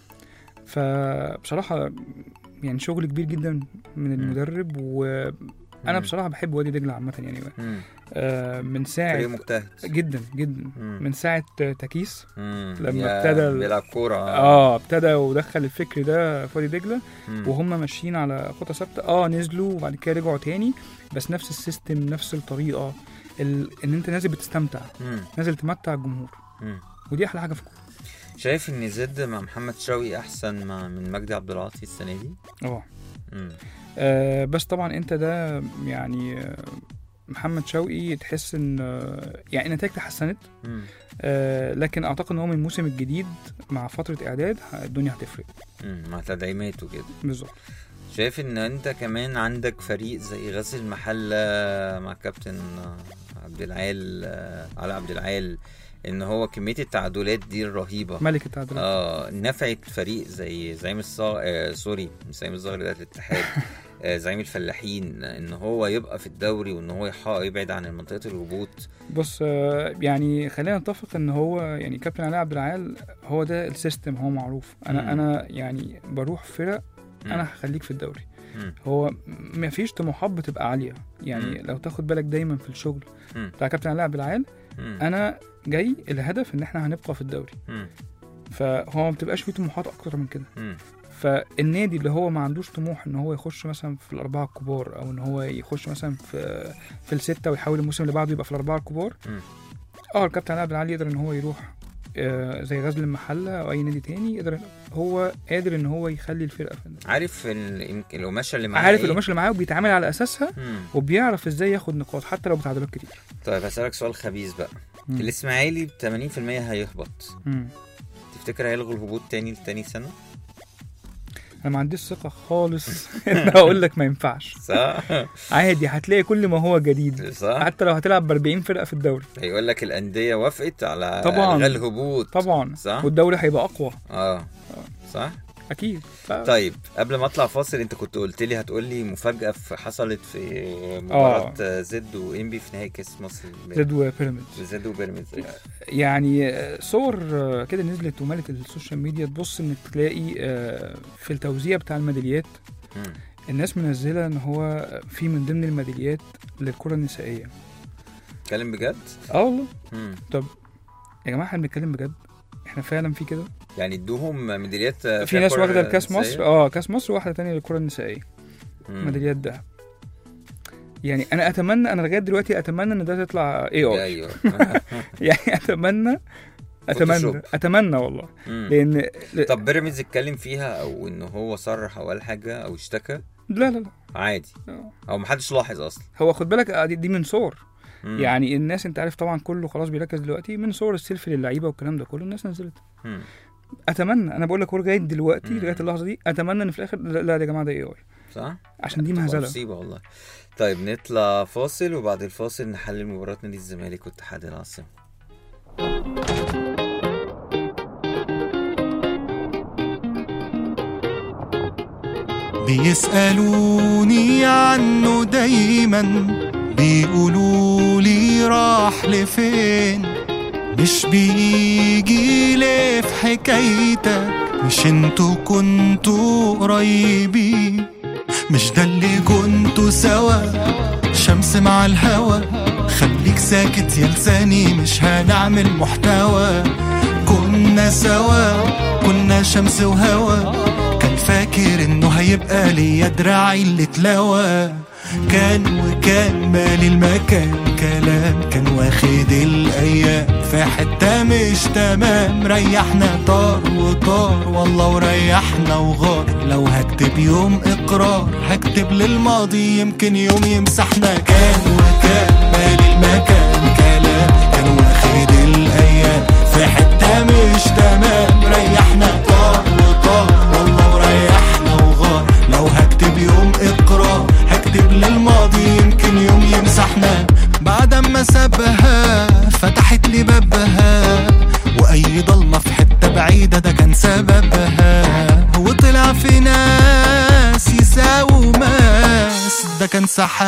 فبصراحه يعني شغل كبير جدا من المدرب وانا مم. بصراحه بحب وادي دجله عامه يعني مم. آه من ساعه فريق مجتهد جدا جدا مم. من ساعه آه، تكيس مم. لما يا ابتدى ال- بيلعب كورة اه ابتدى ودخل الفكر ده في وادي دجله مم. وهم ماشيين على خطى ثابته اه نزلوا وبعد كده رجعوا تاني بس نفس السيستم نفس الطريقه ال... ان انت نازل بتستمتع مم. نازل تمتع الجمهور مم. ودي احلى حاجه في الكوره شايف ان زد مع محمد شوقي احسن مع من مجدي عبد العاطي السنه دي اه مم. آه، بس طبعا انت ده يعني آه، محمد شوقي تحس ان آه، يعني النتائج تحسنت مم. آه، لكن اعتقد ان هو من الموسم الجديد مع فتره اعداد ه- الدنيا هتفرق مم. مع تدعيمات وكده بالظبط شايف ان انت كمان عندك فريق زي غزل المحله مع كابتن عبد العال علي عبد العال ان هو كميه التعادلات دي الرهيبه ملك التعادلات اه نفعت فريق زي زعيم الصغر آه سوري مش زعيم الصغر ده الاتحاد آه زعيم الفلاحين ان هو يبقى في الدوري وان هو يحقق يبعد عن منطقه الهبوط بص آه، يعني خلينا نتفق ان هو يعني كابتن علي عبد العال هو ده السيستم هو معروف انا مم. انا يعني بروح فرق مم. انا هخليك في الدوري مم. هو ما فيش طموحات بتبقى عاليه يعني مم. لو تاخد بالك دايما في الشغل مم. بتاع كابتن علي عبد العال مم. انا جاي الهدف ان احنا هنبقى في الدوري مم. فهو ما بتبقاش فيه طموحات اكتر من كده مم. فالنادي اللي هو ما عندوش طموح ان هو يخش مثلا في الاربعه الكبار او ان هو يخش مثلا في في السته ويحاول الموسم اللي بعده يبقى في الاربعه الكبار مم. اه الكابتن علي عبد العال يقدر ان هو يروح آه، زي غزل المحله او اي نادي تاني يقدر هو قادر ان هو يخلي الفرقه في النادي. عارف ال- يمكن القماشه اللي معاه عارف إيه؟ القماش اللي معاه وبيتعامل على اساسها مم. وبيعرف ازاي ياخد نقاط حتى لو بتعادلات كتير طيب هسألك سؤال خبيث بقى مم. الاسماعيلي ب 80% هيهبط مم. تفتكر هيلغوا الهبوط تاني لتاني سنه؟ انا ما عنديش ثقه خالص ان اقول لك ما ينفعش صح عادي هتلاقي كل ما هو جديد صح حتى لو هتلعب ب 40 فرقه في الدوري هيقول لك الانديه وافقت على طبعاً. الغاء الهبوط طبعا صح والدوري هيبقى اقوى اه صح اكيد ف... طيب قبل ما اطلع فاصل انت كنت قلت لي هتقول لي مفاجاه في حصلت في مباراه زد وانبي في نهائي كاس مصر زد وبيراميدز زد وبيراميدز يعني آه، صور آه، كده نزلت وملت السوشيال ميديا تبص انك تلاقي آه، في التوزيع بتاع الميداليات مم. الناس منزله ان هو في من ضمن الميداليات للكره النسائيه اتكلم بجد اه والله مم. يا جماعه احنا بنتكلم بجد احنا فعلا في كده يعني ادوهم ميداليات في فيها ناس كرة واخده الكاس نسائية؟ مصر اه كاس مصر وواحده تانية للكره النسائيه مم. ميداليات دهب يعني انا اتمنى انا لغايه دلوقتي اتمنى ان ده تطلع اي اي ايوه يعني اتمنى اتمنى فوتوشوب. اتمنى والله مم. لان طب بيراميدز اتكلم فيها او ان هو صرح او قال حاجه او اشتكى لا لا لا عادي آه. او محدش لاحظ اصلا هو خد بالك آه، دي, دي من صور مم. يعني الناس انت عارف طبعا كله خلاص بيركز دلوقتي من صور السيلفي للعيبه والكلام ده كله الناس نزلت مم. اتمنى انا بقول لك هو لغايه دلوقتي مم. لغايه اللحظه دي اتمنى ان في الاخر لا, لا يا جماعه ده اي اي صح عشان دي تبقى مهزله مصيبه والله طيب نطلع فاصل وبعد الفاصل نحلل مباراه نادي الزمالك واتحاد العاصمه بيسألوني عنه دايما بيقولوا لي راح لفين مش بيجي ليه في حكايتك مش انتوا كنتوا قريبين مش ده اللي كنتوا سوا شمس مع الهوا خليك ساكت يا لساني مش هنعمل محتوى كنا سوا كنا شمس وهوا كان فاكر انه هيبقى ليا دراعي اللي اتلوى كان وكان مالي المكان كلام كان واخد الايام في حته مش تمام ريحنا طار وطار والله وريحنا وغار لو هكتب يوم اقرار هكتب للماضي يمكن يوم يمسحنا كان وكان مالي المكان كلام كان واخد الايام في حته مش تمام ريحنا طار وطار والله وريحنا وغار لو هكتب يوم اقرار هكتب للماضي يمكن يوم يمسحنا بعد ما سابها فتحت لي بابها واي ضلمه في حته بعيده ده كان سببها وطلع في ناس يساووا ماس ده كان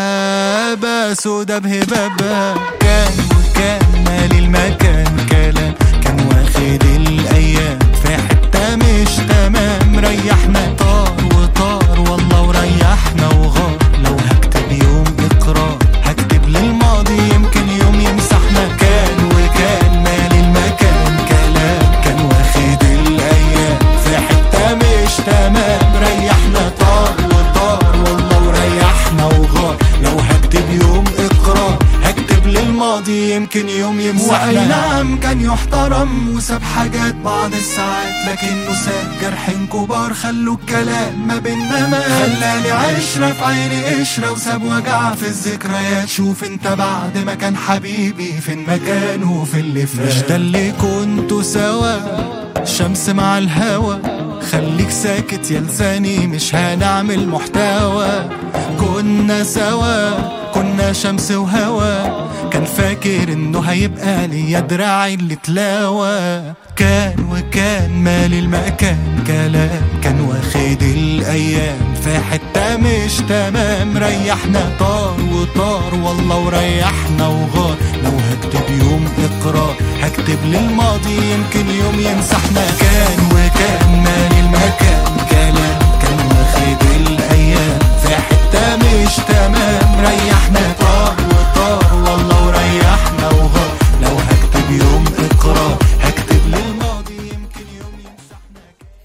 سحابه سودا بهبابها كان وكان مالي المكان كلام كان واخد الايام في حته مش تمام ريحنا طار وطار والله وريحنا وغار لو هكتب يوم اقرار هكتب للماضي يمكن يوم يمسحنا كان وكان مالي المكان كلام كان واخد الايام في حته مش تمام ريحنا طار وطار والله وريحنا وغار لو هكتب يوم اقرار هكتب للماضي يمكن يوم يمسحنا واي نعم كان يحترم وساب حاجات بعض الساعات لكنه ساب جرحين كبار خلوا الكلام ما بينا ما خلاني عشرة في عيني قشرة وساب وجع في الذكريات شوف انت بعد ما كان حبيبي فين مكانه في اللي فات مش ده اللي كنتوا سوا شمس مع الهوا خليك ساكت يا لساني مش هنعمل محتوى كنا سوا كنا شمس وهوا كان فاكر انه هيبقى ليا دراعي اللي اتلاوى كان وكان مالي المكان كلام كان واخد الايام في حته مش تمام ريحنا طار وطار والله وريحنا وغار لو هكتب يوم اقرار هكتب للماضي يمكن يوم يمسحنا كان وكان مالي المكان كلام كان واخد الايام في حته مش تمام ريحنا طار وطار والله وريحنا وغار لو هكتب يوم اقرار هكتب للماضي يمكن يوم يمسحنا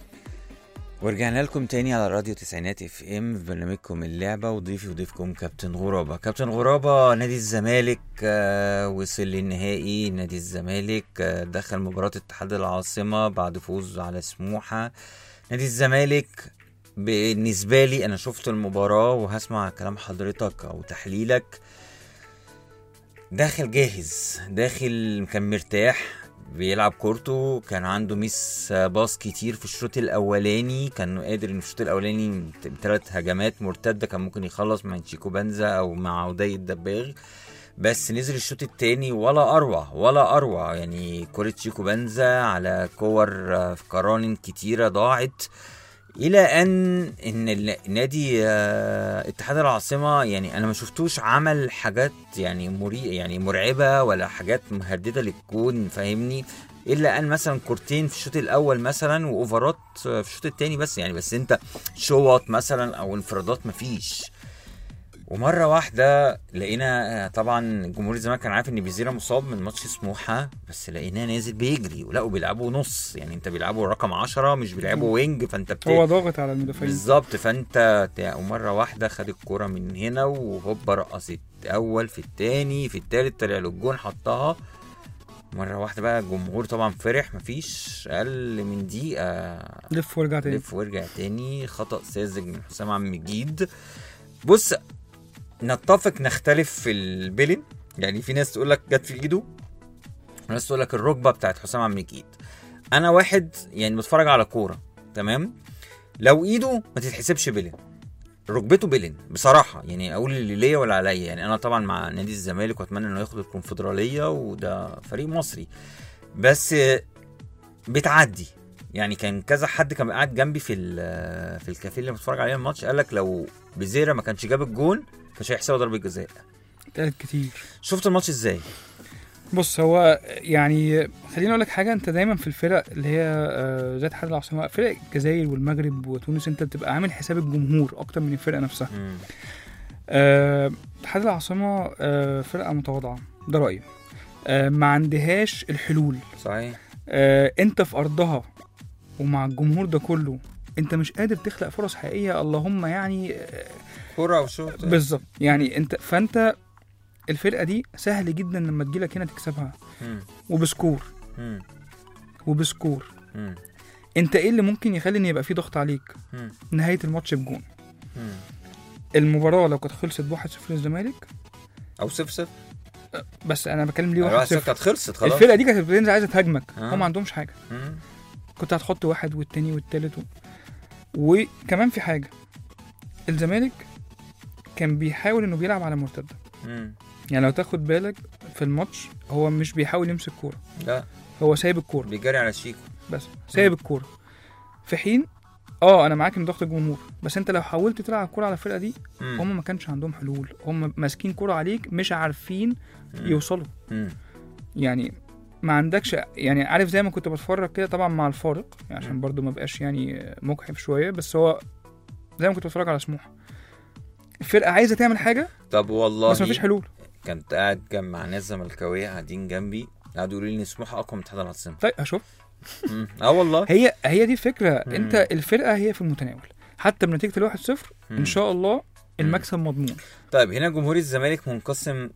ورجعنا لكم تاني على راديو تسعينات اف ام في برنامجكم اللعبة وضيفي وضيفكم كابتن غرابة كابتن غرابة نادي الزمالك آه، وصل للنهائي نادي الزمالك آه، دخل مباراة اتحاد العاصمة بعد فوز على سموحة نادي الزمالك بالنسبة لي أنا شفت المباراة وهسمع كلام حضرتك أو تحليلك داخل جاهز داخل كان مرتاح بيلعب كورته كان عنده ميس باص كتير في الشوط الاولاني كان قادر ان في الشوط الاولاني بثلاث هجمات مرتده كان ممكن يخلص مع تشيكو بنزا او مع عودي الدباغ بس نزل الشوط التاني ولا اروع ولا اروع يعني كرة تشيكو بنزا على كور آه، في قران كتيره ضاعت الى ان ان النادي آه، اتحاد العاصمه يعني انا ما شفتوش عمل حاجات يعني مري يعني مرعبه ولا حاجات مهدده للكون فاهمني الا ان مثلا كورتين في الشوط الاول مثلا واوفرات في الشوط الثاني بس يعني بس انت شوط مثلا او انفرادات مفيش ومره واحده لقينا آه، طبعا جمهور الزمالك كان عارف ان بيزيرا مصاب من ماتش سموحه بس لقيناه نازل بيجري ولا بيلعبوا نص يعني انت بيلعبوا رقم 10 مش بيلعبوا وينج فانت بت... هو ضاغط على المدافعين بالظبط فانت تا- ومره واحده خد الكوره من هنا وهوبا رقص الاول في التاني في التالت طلع له الجون حطها مره واحده بقى الجمهور طبعا فرح مفيش اقل من دقيقه لف وارجع تاني لف وارجع تاني خطا ساذج من حسام عبد المجيد بص نتفق نختلف في البيلين يعني في ناس تقول لك جت في ايده وناس تقول لك الركبه بتاعت حسام عبد المجيد انا واحد يعني بتفرج على كوره تمام لو ايده ما تتحسبش بيلين ركبته بيلين بصراحه يعني اقول اللي ليا ولا عليا يعني انا طبعا مع نادي الزمالك واتمنى انه ياخد الكونفدراليه وده فريق مصري بس بتعدي يعني كان كذا حد كان قاعد جنبي في ال- في الكافيه اللي بتفرج عليه الماتش قال لك لو بزيرا ما كانش جاب الجون كانش هيحسبها ضربه جزاء اتقالت كتير شفت الماتش ازاي بص هو يعني خليني اقول لك حاجه انت دايما في الفرق اللي هي آه، زي اتحاد العاصمه فرق الجزائر والمغرب وتونس انت بتبقى عامل حساب الجمهور اكتر من الفرقه نفسها مم. آه، اتحاد العاصمه آه، فرقه متواضعه ده رايي آه، ما عندهاش الحلول صحيح آه، انت في ارضها ومع الجمهور ده كله انت مش قادر تخلق فرص حقيقيه اللهم يعني آه، كوره وشوط بالظبط يعني انت فانت الفرقه دي سهل جدا لما تجيلك هنا تكسبها مم. وبسكور مم. وبسكور مم. انت ايه اللي ممكن يخلي ان يبقى فيه ضغط عليك مم. نهايه الماتش بجون مم. المباراه لو كانت خلصت ب 1-0 للزمالك او صفر صفر بس انا بكلم ليه 1-0 واحد صفر كانت خلصت خلاص الفرقه دي كانت بتنزل عايزه تهاجمك آه. هم ما عندهمش حاجه مم. كنت هتحط واحد والتاني والتالت و... وكمان في حاجه الزمالك كان بيحاول انه بيلعب على مرتده مم. يعني لو تاخد بالك في الماتش هو مش بيحاول يمسك كوره لا هو سايب الكوره بيجري على شيكو بس سايب الكوره في حين اه انا معاك من ضغط الجمهور بس انت لو حاولت تلعب كوره على الفرقه دي مم. هم ما كانش عندهم حلول هم ماسكين كوره عليك مش عارفين مم. يوصلوا مم. يعني ما عندكش يعني عارف زي ما كنت بتفرج كده طبعا مع الفارق يعني عشان مم. برضو ما بقاش يعني مجحف شويه بس هو زي ما كنت بتفرج على سموحه الفرقه عايزه تعمل حاجه طب والله بس مفيش حلول كنت قاعد جنب مع ناس زملكاويه قاعدين جنبي قعدوا يقولوا لي ان سموحه اقوى من اتحاد العاصمه طيب اشوف مم. اه والله هي هي دي الفكره مم. انت الفرقه هي في المتناول حتى بنتيجه الواحد صفر مم. ان شاء الله المكسب مضمون طيب هنا جمهور الزمالك منقسم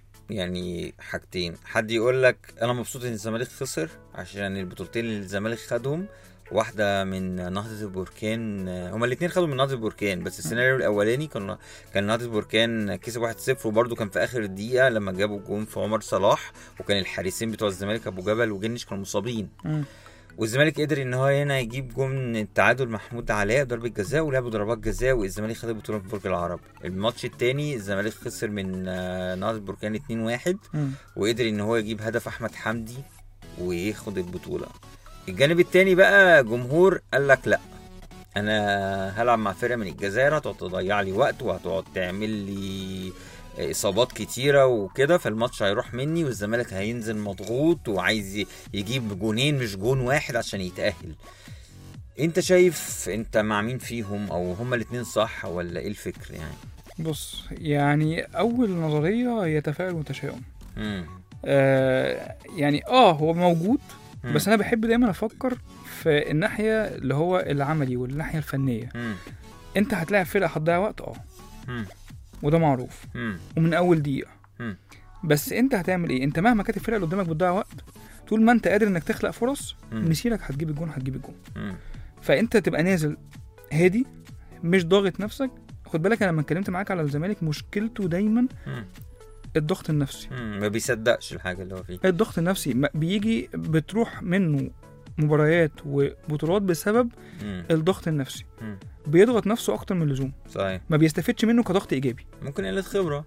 يعني حاجتين حد يقول لك انا مبسوط ان الزمالك خسر عشان البطولتين اللي الزمالك خدهم واحده من نهضه البركان هما الاثنين خدوا من نهضه البركان بس السيناريو الاولاني كان كان نهضه البركان كسب 1-0 وبرده كان في اخر الدقيقه لما جابوا جون في عمر صلاح وكان الحارسين بتوع الزمالك ابو جبل وجنش كانوا مصابين مم. والزمالك قدر ان هو هنا يجيب جون التعادل محمود علاء ضربه جزاء ولعبوا ضربات جزاء والزمالك خد البطوله في برج العرب الماتش الثاني الزمالك خسر من آه، نهضه البركان 2-1 مم. وقدر ان هو يجيب هدف احمد حمدي وياخد البطوله الجانب التاني بقى جمهور قال لك لا انا هلعب مع فرقه من الجزائر هتقعد تضيع لي وقت وهتقعد تعمل لي اصابات كتيره وكده فالماتش هيروح مني والزمالك هينزل مضغوط وعايز ي- يجيب جونين مش جون واحد عشان يتاهل انت شايف انت مع مين فيهم او هما الاتنين صح ولا ايه الفكر يعني بص يعني اول نظريه هي تفاؤل وتشاؤم مم. آه يعني اه هو موجود مم. بس انا بحب دايما افكر في الناحيه اللي هو العملي والناحيه الفنيه مم. انت هتلاعب فرقه هتضيع وقت اه مم. وده معروف مم. ومن اول دقيقه مم. بس انت هتعمل ايه انت مهما كانت الفرقه اللي قدامك بتضيع وقت طول ما انت قادر انك تخلق فرص مم. مسيرك هتجيب الجون هتجيب الجون مم. فانت تبقى نازل هادي مش ضاغط نفسك خد بالك انا لما اتكلمت معاك على الزمالك مشكلته دايما مم. الضغط النفسي مم. ما بيصدقش الحاجه اللي هو فيه الضغط النفسي ما- بيجي بتروح منه مباريات وبطولات بسبب مم. الضغط النفسي مم. بيضغط نفسه اكتر من اللزوم صحيح ما بيستفدش منه كضغط ايجابي ممكن قله خبره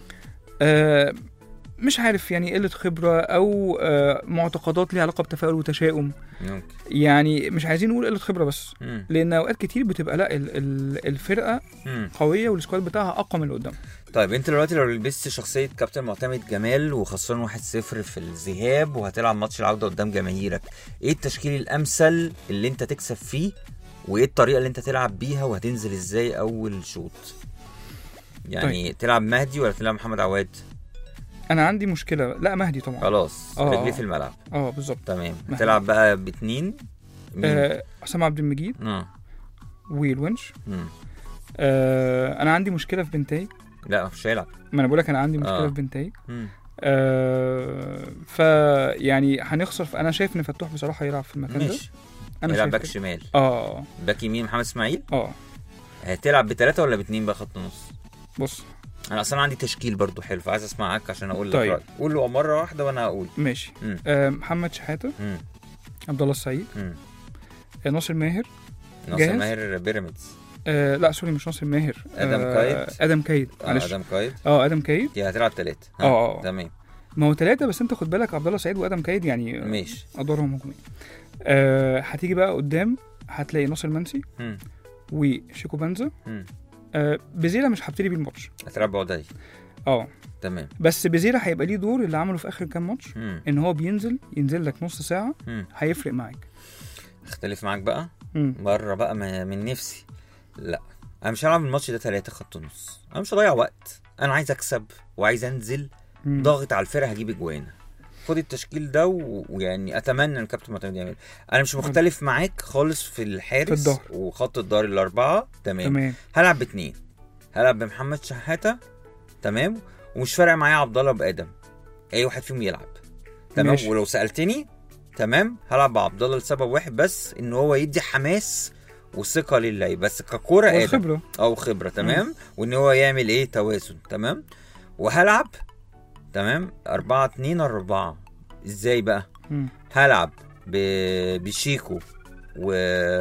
آه مش عارف يعني قله خبره او آه معتقدات ليها علاقه بتفاؤل وتشاؤم ممكن يعني مش عايزين نقول قله خبره بس مم. لان اوقات كتير بتبقى لا ال- ال- الفرقه مم. قويه والسكواد بتاعها اقوى من اللي قدام طيب انت دلوقتي لو لبست شخصيه كابتن معتمد جمال وخسران 1-0 في الذهاب وهتلعب ماتش العوده قدام جماهيرك ايه التشكيل الامثل اللي انت تكسب فيه وايه الطريقه اللي انت تلعب بيها وهتنزل ازاي اول شوط يعني طيب. تلعب مهدي ولا تلعب محمد عواد انا عندي مشكله لا مهدي طبعا خلاص اه. رجلي في الملعب اه بالظبط تمام مهدي. هتلعب بقى باتنين مين آه، حسام عبد المجيد اه والونش مم. آه انا عندي مشكله في بنتاي لا مش هيلعب ما انا بقول لك انا عندي مشكله آه. في بنتاي مم. آه ف يعني هنخسر في انا شايف ان فتوح بصراحه يلعب في المكان ده ماشي انا هيلعب شايف باك كده. شمال اه باك يمين محمد اسماعيل اه هتلعب بثلاثه ولا باثنين بقى خط نص بص انا اصلا عندي تشكيل برضو حلو فعايز اسمعك عشان اقول لك طيب. رأيي. قول له مره واحده وانا هقول ماشي مم. آه محمد شحاته مم. عبد الله السعيد مم. آه ناصر ماهر ناصر جاهز؟ ماهر بيراميدز آه لا سوري مش ناصر ماهر آدم آه كايد؟ ادم كايد آه معلش ادم قايد اه ادم كايد دي هتلعب ثلاثه اه اه تمام ما هو ثلاثة بس انت خد بالك عبد الله سعيد وادم كايد يعني ماشي ادوارهم هجومية آه هتيجي بقى قدام هتلاقي ناصر منسي مم. وشيكو بنزا مم. آه بزيرا مش هبتدي بيه الماتش هتلعب بعدي اه تمام بس بزيرا هيبقى ليه دور اللي عمله في اخر كام ماتش مم. ان هو بينزل ينزل لك نص ساعه مم. هيفرق معاك اختلف معاك بقى مم. بره بقى من من نفسي لا انا مش هلعب الماتش ده ثلاثه خط نص انا مش هضيع وقت انا عايز اكسب وعايز انزل مم. ضاغط على الفرقه هجيب اجوان خد التشكيل ده و- ويعني اتمنى ان الكابتن معتمد يعمل انا مش مختلف معاك خالص في الحارس في الظهر. وخط الظهر الاربعه تمام, تمام. تمام هلعب باتنين هلعب بمحمد شحاته تمام ومش فارق معايا عبد الله بادم اي واحد فيهم يلعب تمام ماشي. ولو سالتني تمام هلعب بعبد الله لسبب واحد بس ان هو يدي حماس وثقه للعيب بس ككوره ادم والخبره او خبره تمام وان هو يعمل ايه توازن تمام وهلعب تمام أربعة اتنين أربعة ازاي بقى مم. هلعب ب... بشيكو و...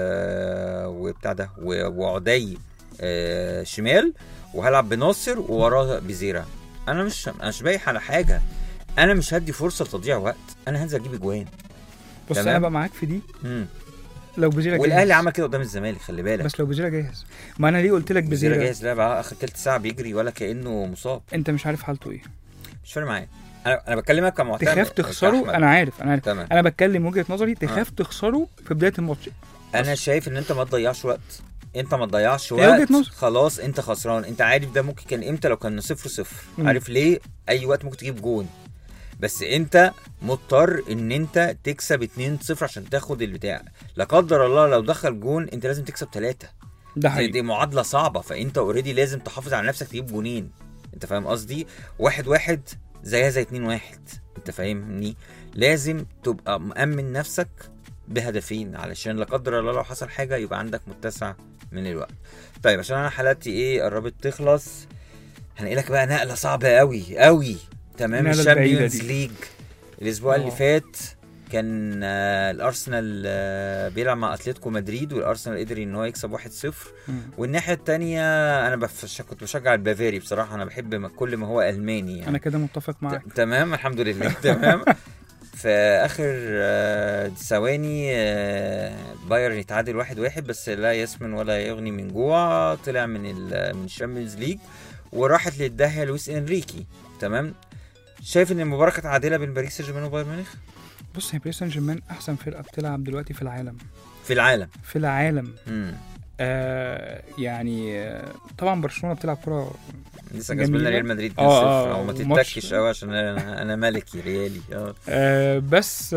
وبتاع ده و... وعدي آه شمال وهلعب بناصر ووراه بزيرة انا مش انا مش بايح على حاجه انا مش هدي فرصه لتضييع وقت انا هنزل اجيب اجوان بص تمام. انا بقى معاك في دي مم. لو بزيرا جاهز والاهلي عمل كده قدام الزمالك خلي بالك بس لو بزيرا جاهز ما انا ليه قلت لك بزيرة بزيرا جاهز لعب اخر تلت ساعه بيجري ولا كانه مصاب انت مش عارف حالته ايه مش فارق معايا انا انا بكلمك كمعتمد تخاف تخسره كأحمد. انا عارف انا عارف تمام انا بتكلم وجهه نظري تخاف تخسره في بدايه الماتش انا شايف ان انت ما تضيعش وقت انت ما تضيعش هي وجهة وقت نظر. خلاص انت خسران انت عارف ده ممكن كان امتى لو كان صفر صفر مم. عارف ليه اي وقت ممكن تجيب جون بس انت مضطر ان انت تكسب 2-0 عشان تاخد البتاع لا قدر الله لو دخل جون انت لازم تكسب ثلاثة ده دي, حقيقي دي معادله صعبه فانت اوريدي لازم تحافظ على نفسك تجيب جونين انت فاهم قصدي واحد واحد زيها زي اتنين واحد انت فاهمني لازم تبقى مأمن نفسك بهدفين علشان لا قدر الله لو حصل حاجه يبقى عندك متسع من الوقت طيب عشان انا حالاتي ايه قربت تخلص هنقلك بقى نقله صعبه قوي قوي تمام النقلة البعيدة الشامبيونز دي. ليج الاسبوع اللي آه. فات كان آه، الارسنال آه، بيلعب مع اتلتيكو مدريد والارسنال قدر ان هو يكسب 1-0 مم. والناحيه الثانيه انا بفش... كنت بشجع البافاري بصراحه انا بحب ما- كل ما هو الماني يعني انا كده متفق معاك ت- تمام الحمد لله تمام في اخر آه، ثواني آه، بايرن يتعادل واحد واحد بس لا يسمن ولا يغني من جوع طلع من ال... من الشامبيونز ليج وراحت للداهيه لويس انريكي تمام شايف ان المباراه كانت عادله بين باريس سان جيرمان وبايرن ميونخ بص هي باريس سان جيرمان احسن فرقه بتلعب دلوقتي في العالم في العالم في العالم امم آه يعني آه طبعا برشلونه بتلعب كره لسه جميلة. كسبنا ريال مدريد 2-0 آه، آه، او ما ماتش- تتكش قوي عشان انا انا ملكي ريالي اه آه بس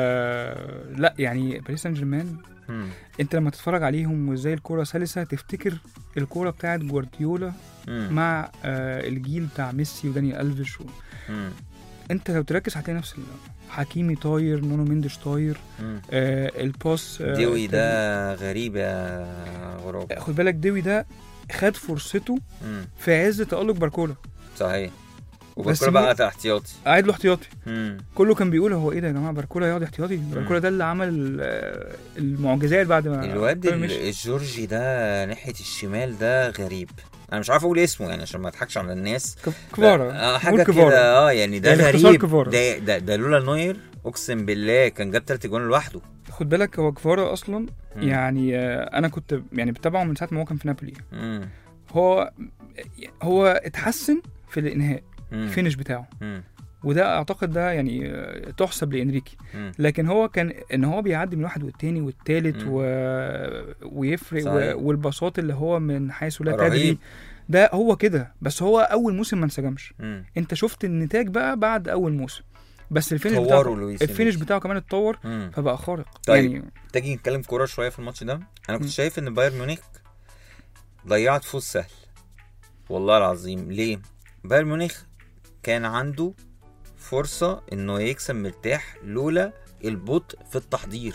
آه لا يعني باريس سان جيرمان مم. انت لما تتفرج عليهم وازاي الكوره سلسه تفتكر الكوره بتاعت جوارديولا مم. مع آه الجيل بتاع ميسي ودانيال الفيش و... مم. انت لو تركز هتلاقي نفس ال- حكيمي طاير نونو مينديش طاير مم. آه الباس آه ديوي التاني. ده غريب يا غراب خد بالك ديوي ده خد فرصته مم. في عز تألق باركولا صحيح وبركولا مو- بقى احتياطي قاعد له احتياطي مم. كله كان بيقول هو ايه ده يا جماعه باركولا يقعد احتياطي باركولا ده اللي عمل آه، المعجزات بعد ما الواد كولر ال- مشي. الجورجي ده ناحيه الشمال ده غريب انا مش عارف اقول اسمه يعني عشان ما اضحكش على الناس كف- كفاره اه قول حاجه كفارة. كده اه يعني ده يعني اختصار غريب كفارة. ده, ده ده لولا نوير اقسم بالله كان جاب تلات جوان لوحده خد بالك هو كفاره اصلا مم. يعني آه، انا كنت يعني بتابعه من ساعه ما هو كان في نابولي مم. هو هو اتحسن في الانهاء مم. الفينش بتاعه مم. وده اعتقد ده يعني آه، تحسب لانريكي مم. لكن هو كان ان هو بيعدي من واحد والتاني والتالت مم. و... ويفرق صحيح. و... والبساط اللي هو من حيث لا رهيب. تدري ده هو كده بس هو اول موسم ما انسجمش مم. انت شفت النتاج بقى بعد اول موسم بس الفينش طوروا بتاعه لويس الفينش إنريكي. بتاعه كمان اتطور مم. فبقى خارق طيب. يعني تيجي نتكلم كوره شويه في الماتش ده انا كنت مم. شايف ان بايرن ميونخ ضيعت فوز سهل والله العظيم ليه بايرن ميونخ كان عنده فرصه انه يكسب مرتاح لولا البطء في التحضير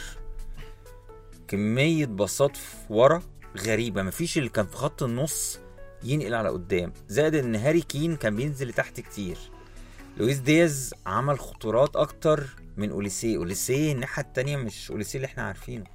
كميه باصات في ورا غريبه مفيش اللي كان في خط النص ينقل على قدام زائد ان هاري كين كان بينزل لتحت كتير لويس دياز عمل خطورات اكتر من اوليسيه اوليسيه الناحيه التانية مش اوليسيه اللي احنا عارفينه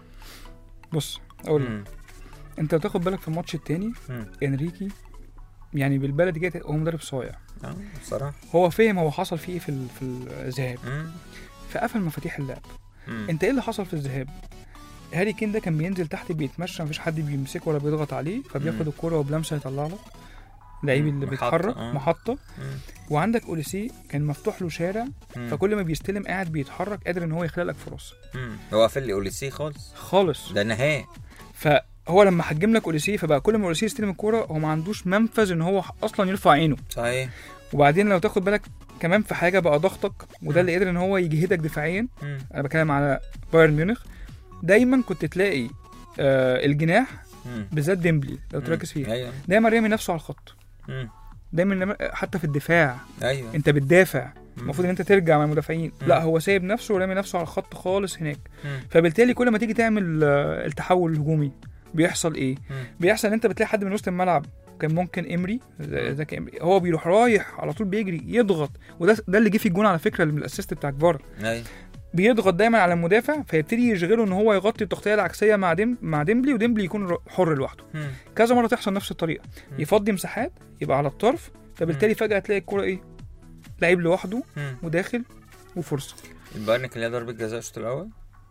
بص اقول لك مم. انت تاخد بالك في الماتش التاني مم. انريكي يعني بالبلدي كده هو مدرب صايع اه بصراحه هو فهم هو حصل فيه ايه في ال- في الذهاب مم. فقفل مفاتيح اللعب مم. انت ايه اللي حصل في الذهاب هاري كين ده كان بينزل تحت بيتمشى مفيش حد بيمسكه ولا بيضغط عليه فبياخد مم. الكرة وبلمسه يطلع لك اللعيب مم. اللي محطة، بيتحرك آه. محطة مم. وعندك اوليسي كان مفتوح له شارع مم. فكل ما بيستلم قاعد بيتحرك قادر ان هو يخلق لك فرص مم. هو قافل لي اوليسيه خالص خالص ده نهائي فهو لما حجم لك اوليسي فبقى كل ما اوليسي يستلم الكرة هو ما عندوش منفذ ان هو اصلا يرفع عينه صحيح وبعدين لو تاخد بالك كمان في حاجه بقى ضغطك وده اللي قدر ان هو يجهدك دفاعيا مم. انا بتكلم على بايرن ميونخ دايما كنت تلاقي آه الجناح مم. بالذات ديمبلي لو مم. تركز فيه ايوه دايما رامي نفسه على الخط مم. دايما رامي- حتى في الدفاع ايوه انت بتدافع مم. المفروض ان انت ترجع مع المدافعين مم. لا هو سايب نفسه ورامي نفسه على الخط خالص هناك مم. فبالتالي كل ما تيجي تعمل آه، التحول الهجومي بيحصل ايه مم. بيحصل ان انت بتلاقي حد من وسط الملعب كان ممكن امري زي زي امري هو بيروح رايح على طول بيجري يضغط وده ده اللي جه في الجون على فكره من الاسيست بتاع كفار ايوه بيضغط دايما على المدافع فيبتدي يشغله ان هو يغطي التغطيه العكسيه مع ديم مع ديمبلي وديمبلي يكون ر- حر لوحده مم. كذا مره تحصل نفس الطريقه مم. يفضي مساحات يبقى على الطرف فبالتالي فجاه تلاقي الكوره ايه لعيب لوحده مم. وداخل وفرصه البايرن كان ليها ضربه جزاء الشوط الاول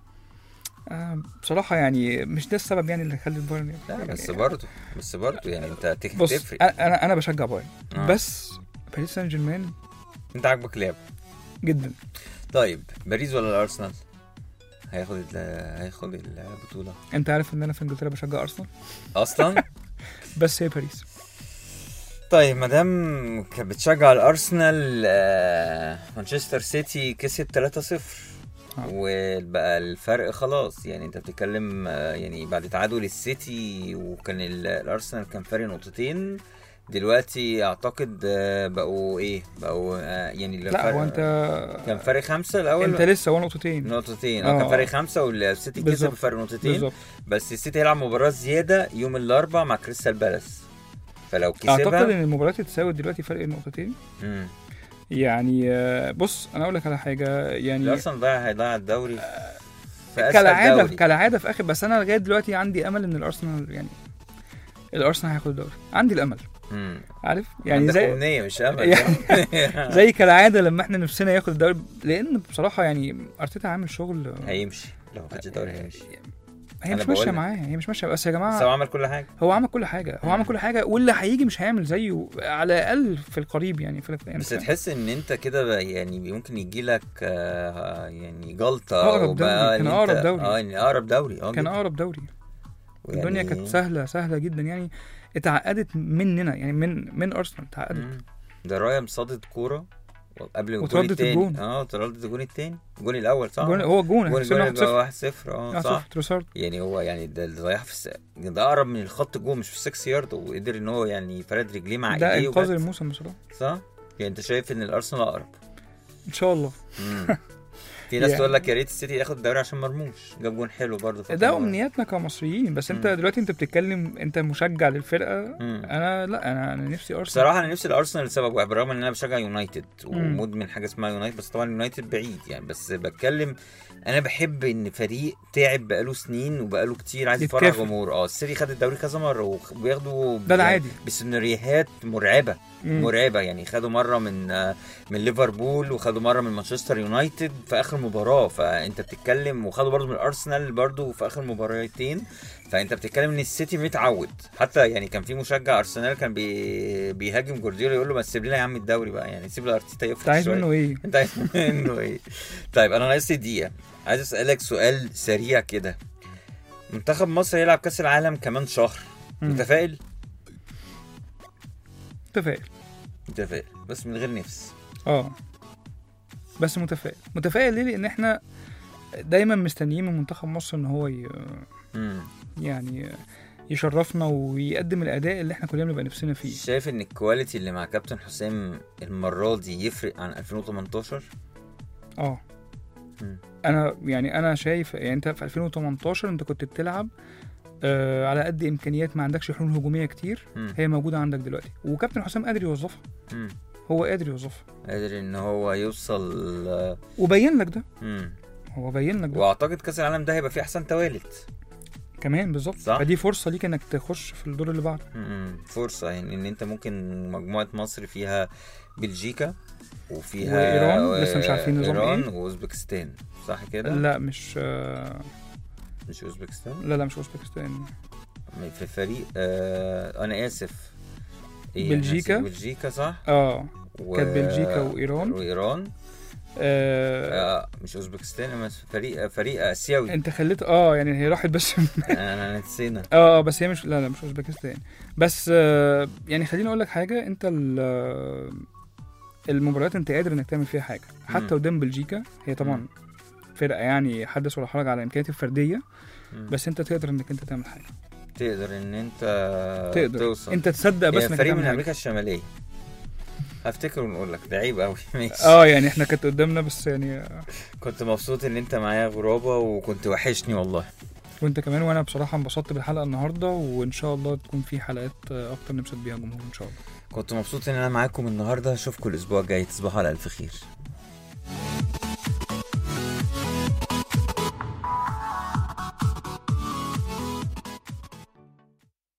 آه بصراحه يعني مش ده السبب يعني اللي خلى البايرن لا يعني بس برضه بس برضه يعني انت تك- بص تفرق انا انا أنا بشجع بايرن آه. بس باريس سان جيرمان انت عاجبك لعب جدا طيب باريس ولا الارسنال هياخد ال- هياخد البطوله انت عارف ان انا في انجلترا بشجع ارسنال اصلا بس هي باريس طيب ما دام كانت بتشجع الارسنال آه، مانشستر سيتي كسب 3-0 آه. وبقى الفرق خلاص يعني انت بتتكلم آه، يعني بعد تعادل السيتي وكان ال- الارسنال كان فارق نقطتين دلوقتي اعتقد آه، بقوا ايه بقوا آه، يعني لا الفرق- هو انت كان فارق خمسة الاول انت لسه هو نقطتين نقطتين آه. اه كان فارق خمسة والسيتي كسب بالظبط. بفرق نقطتين بالظبط بس السيتي هيلعب مباراة زيادة يوم الأربع مع كريستال بالاس فلو اعتقد كسبها ان المباراه تتساوي دلوقتي فرق النقطتين مم. يعني آه، بص انا اقول لك على حاجه يعني الارسنال ضيع هيضيع الدوري في اسفل كالعاده دوري كالعاده في اخر بس انا لغايه دلوقتي عندي امل ان الارسنال يعني الارسنال هياخد الدوري عندي الامل مم. عارف يعني عندك زي امنيه مش امل يعني زي كالعاده لما احنا نفسنا ياخد الدوري لان بصراحه يعني ارتيتا عامل شغل هيمشي لو ما خدش الدوري هيمشي هي أنا مش ماشيه بقول لك. معاه هي مش ماشيه بس يا بس هو جماعه عمل كل حاجه هو عمل كل حاجه هو عمل كل حاجه واللي هيجي مش هيعمل زيه على الاقل في القريب يعني في يعني بس في- تحس ان انت كده بقى يعني ممكن يجي لك آه يعني جلطه أقرب وبقى دوري، كان إن أقرب أنت- دوري. اه يعني اقرب دوري اه كان جدا. اقرب دوري ويعني- الدنيا كانت سهله سهله جدا يعني اتعقدت مننا يعني من من ارسنال اتعقدت مم. ده رايا مصادد كوره قبل الجون وتردد التاني الجون. اه تردد الجون التاني الجون الاول صح جون هو جون جون خسرنا الجون 1-0 يبقى 1-0 اه صح 1-0 تروسارد يعني هو يعني ده اللي ضيع في الس... ده اقرب من الخط جوه مش في 6 يارد وقدر ان هو يعني فرد رجليه مع ده ايديه انقاذ وجت. الموسم بصراحه صح يعني انت شايف ان الارسنال اقرب ان شاء الله مم. في ناس يعني- تقول لك يا ريت السيتي ياخد الدوري عشان مرموش جاب جون حلو برضه في ده الدوري. امنياتنا كمصريين بس انت مم. دلوقتي انت بتتكلم انت مشجع للفرقه مم. انا لا انا انا نفسي ارسنال بصراحه انا نفسي الارسنال لسبب واحد بالرغم ان انا بشجع يونايتد مم. ومدمن حاجه اسمها يونايتد بس طبعا يونايتد بعيد يعني بس بتكلم انا بحب ان فريق تعب بقاله سنين وبقاله كتير عايز يفرح يتكافئ. جمهور اه السيتي خد الدوري كذا مره وبياخدوا ده العادي. بسيناريوهات مرعبه مم. مرعبه يعني خدوا مره من آه، من ليفربول وخدوا مره من مانشستر يونايتد في اخر مباراه فانت بتتكلم وخدوا برضو من ارسنال برضو في اخر مباراتين فانت بتتكلم ان السيتي متعود حتى يعني كان في مشجع ارسنال كان بي... بيهاجم جوارديولا يقول له ما تسيب لنا يا عم الدوري بقى يعني سيب لارتيتا يفرح انت عايز شوية. منه ايه انت عايز منه ايه طيب انا ناقص لي دقيقه عايز اسالك سؤال سريع كده منتخب مصر هيلعب كاس العالم كمان شهر مم. متفائل متفائل متفائل بس من غير نفس اه بس متفائل متفائل ليه لان احنا دايما مستنيين من منتخب مصر ان هو ي... مم. يعني يشرفنا ويقدم الاداء اللي احنا كلنا بنبقى نفسنا فيه شايف ان الكواليتي اللي مع كابتن حسام المره دي يفرق عن 2018 اه مم. انا يعني انا شايف يعني انت في 2018 انت كنت بتلعب آه على قد امكانيات ما عندكش حلول هجوميه كتير مم. هي موجوده عندك دلوقتي وكابتن حسام قادر يوظفها مم. هو قادر يوظفها قادر ان هو يوصل آه، وبين لك ده مم. هو بين لك ده واعتقد كاس العالم ده هيبقى فيه احسن توالت كمان بالظبط صح. فدي فرصه ليك انك تخش في الدور اللي بعده مم. فرصه يعني ان انت ممكن مجموعه مصر فيها بلجيكا وفيها وإيران، لسه مش عارفين نظام ايران إيه. واوزبكستان صح كده لا مش آه مش اوزبكستان لا لا مش اوزبكستان في فريق آه انا اسف إيه، أنا بلجيكا. ناسي. بلجيكا صح اه و... كانت بلجيكا وإيران. وايران آه آه مش اوزبكستان أما فريق فريق اسيوي انت خليت اه يعني هي راحت بس انا نسينا اه آه، بس هي مش لا لا مش اوزبكستان بس آه يعني خليني اقول لك حاجه انت ال- آه، المباريات انت قادر انك تعمل فيها حاجه حتى مم. قدام بلجيكا هي طبعا فرقه يعني حدث ولا حرج على الامكانيات الفرديه مم. بس انت تقدر انك انت تعمل حاجه تقدر ان انت تقدر توصل انت تصدق بس هي انك فريق من تعمل حاجه امريكا الشماليه هفتكر ونقول لك ده عيب قوي ماشي اه يعني احنا كانت قدامنا بس يعني آه، كنت مبسوط ان انت معايا غرابه وكنت وحشني والله وانت كمان وانا بصراحه انبسطت بالحلقه النهارده وان شاء الله تكون في حلقات آه، اكتر نبسط بيها الجمهور ان شاء الله كنت مبسوط ان انا معاكم النهارده اشوفكم الاسبوع الجاي تصبحوا على الف خير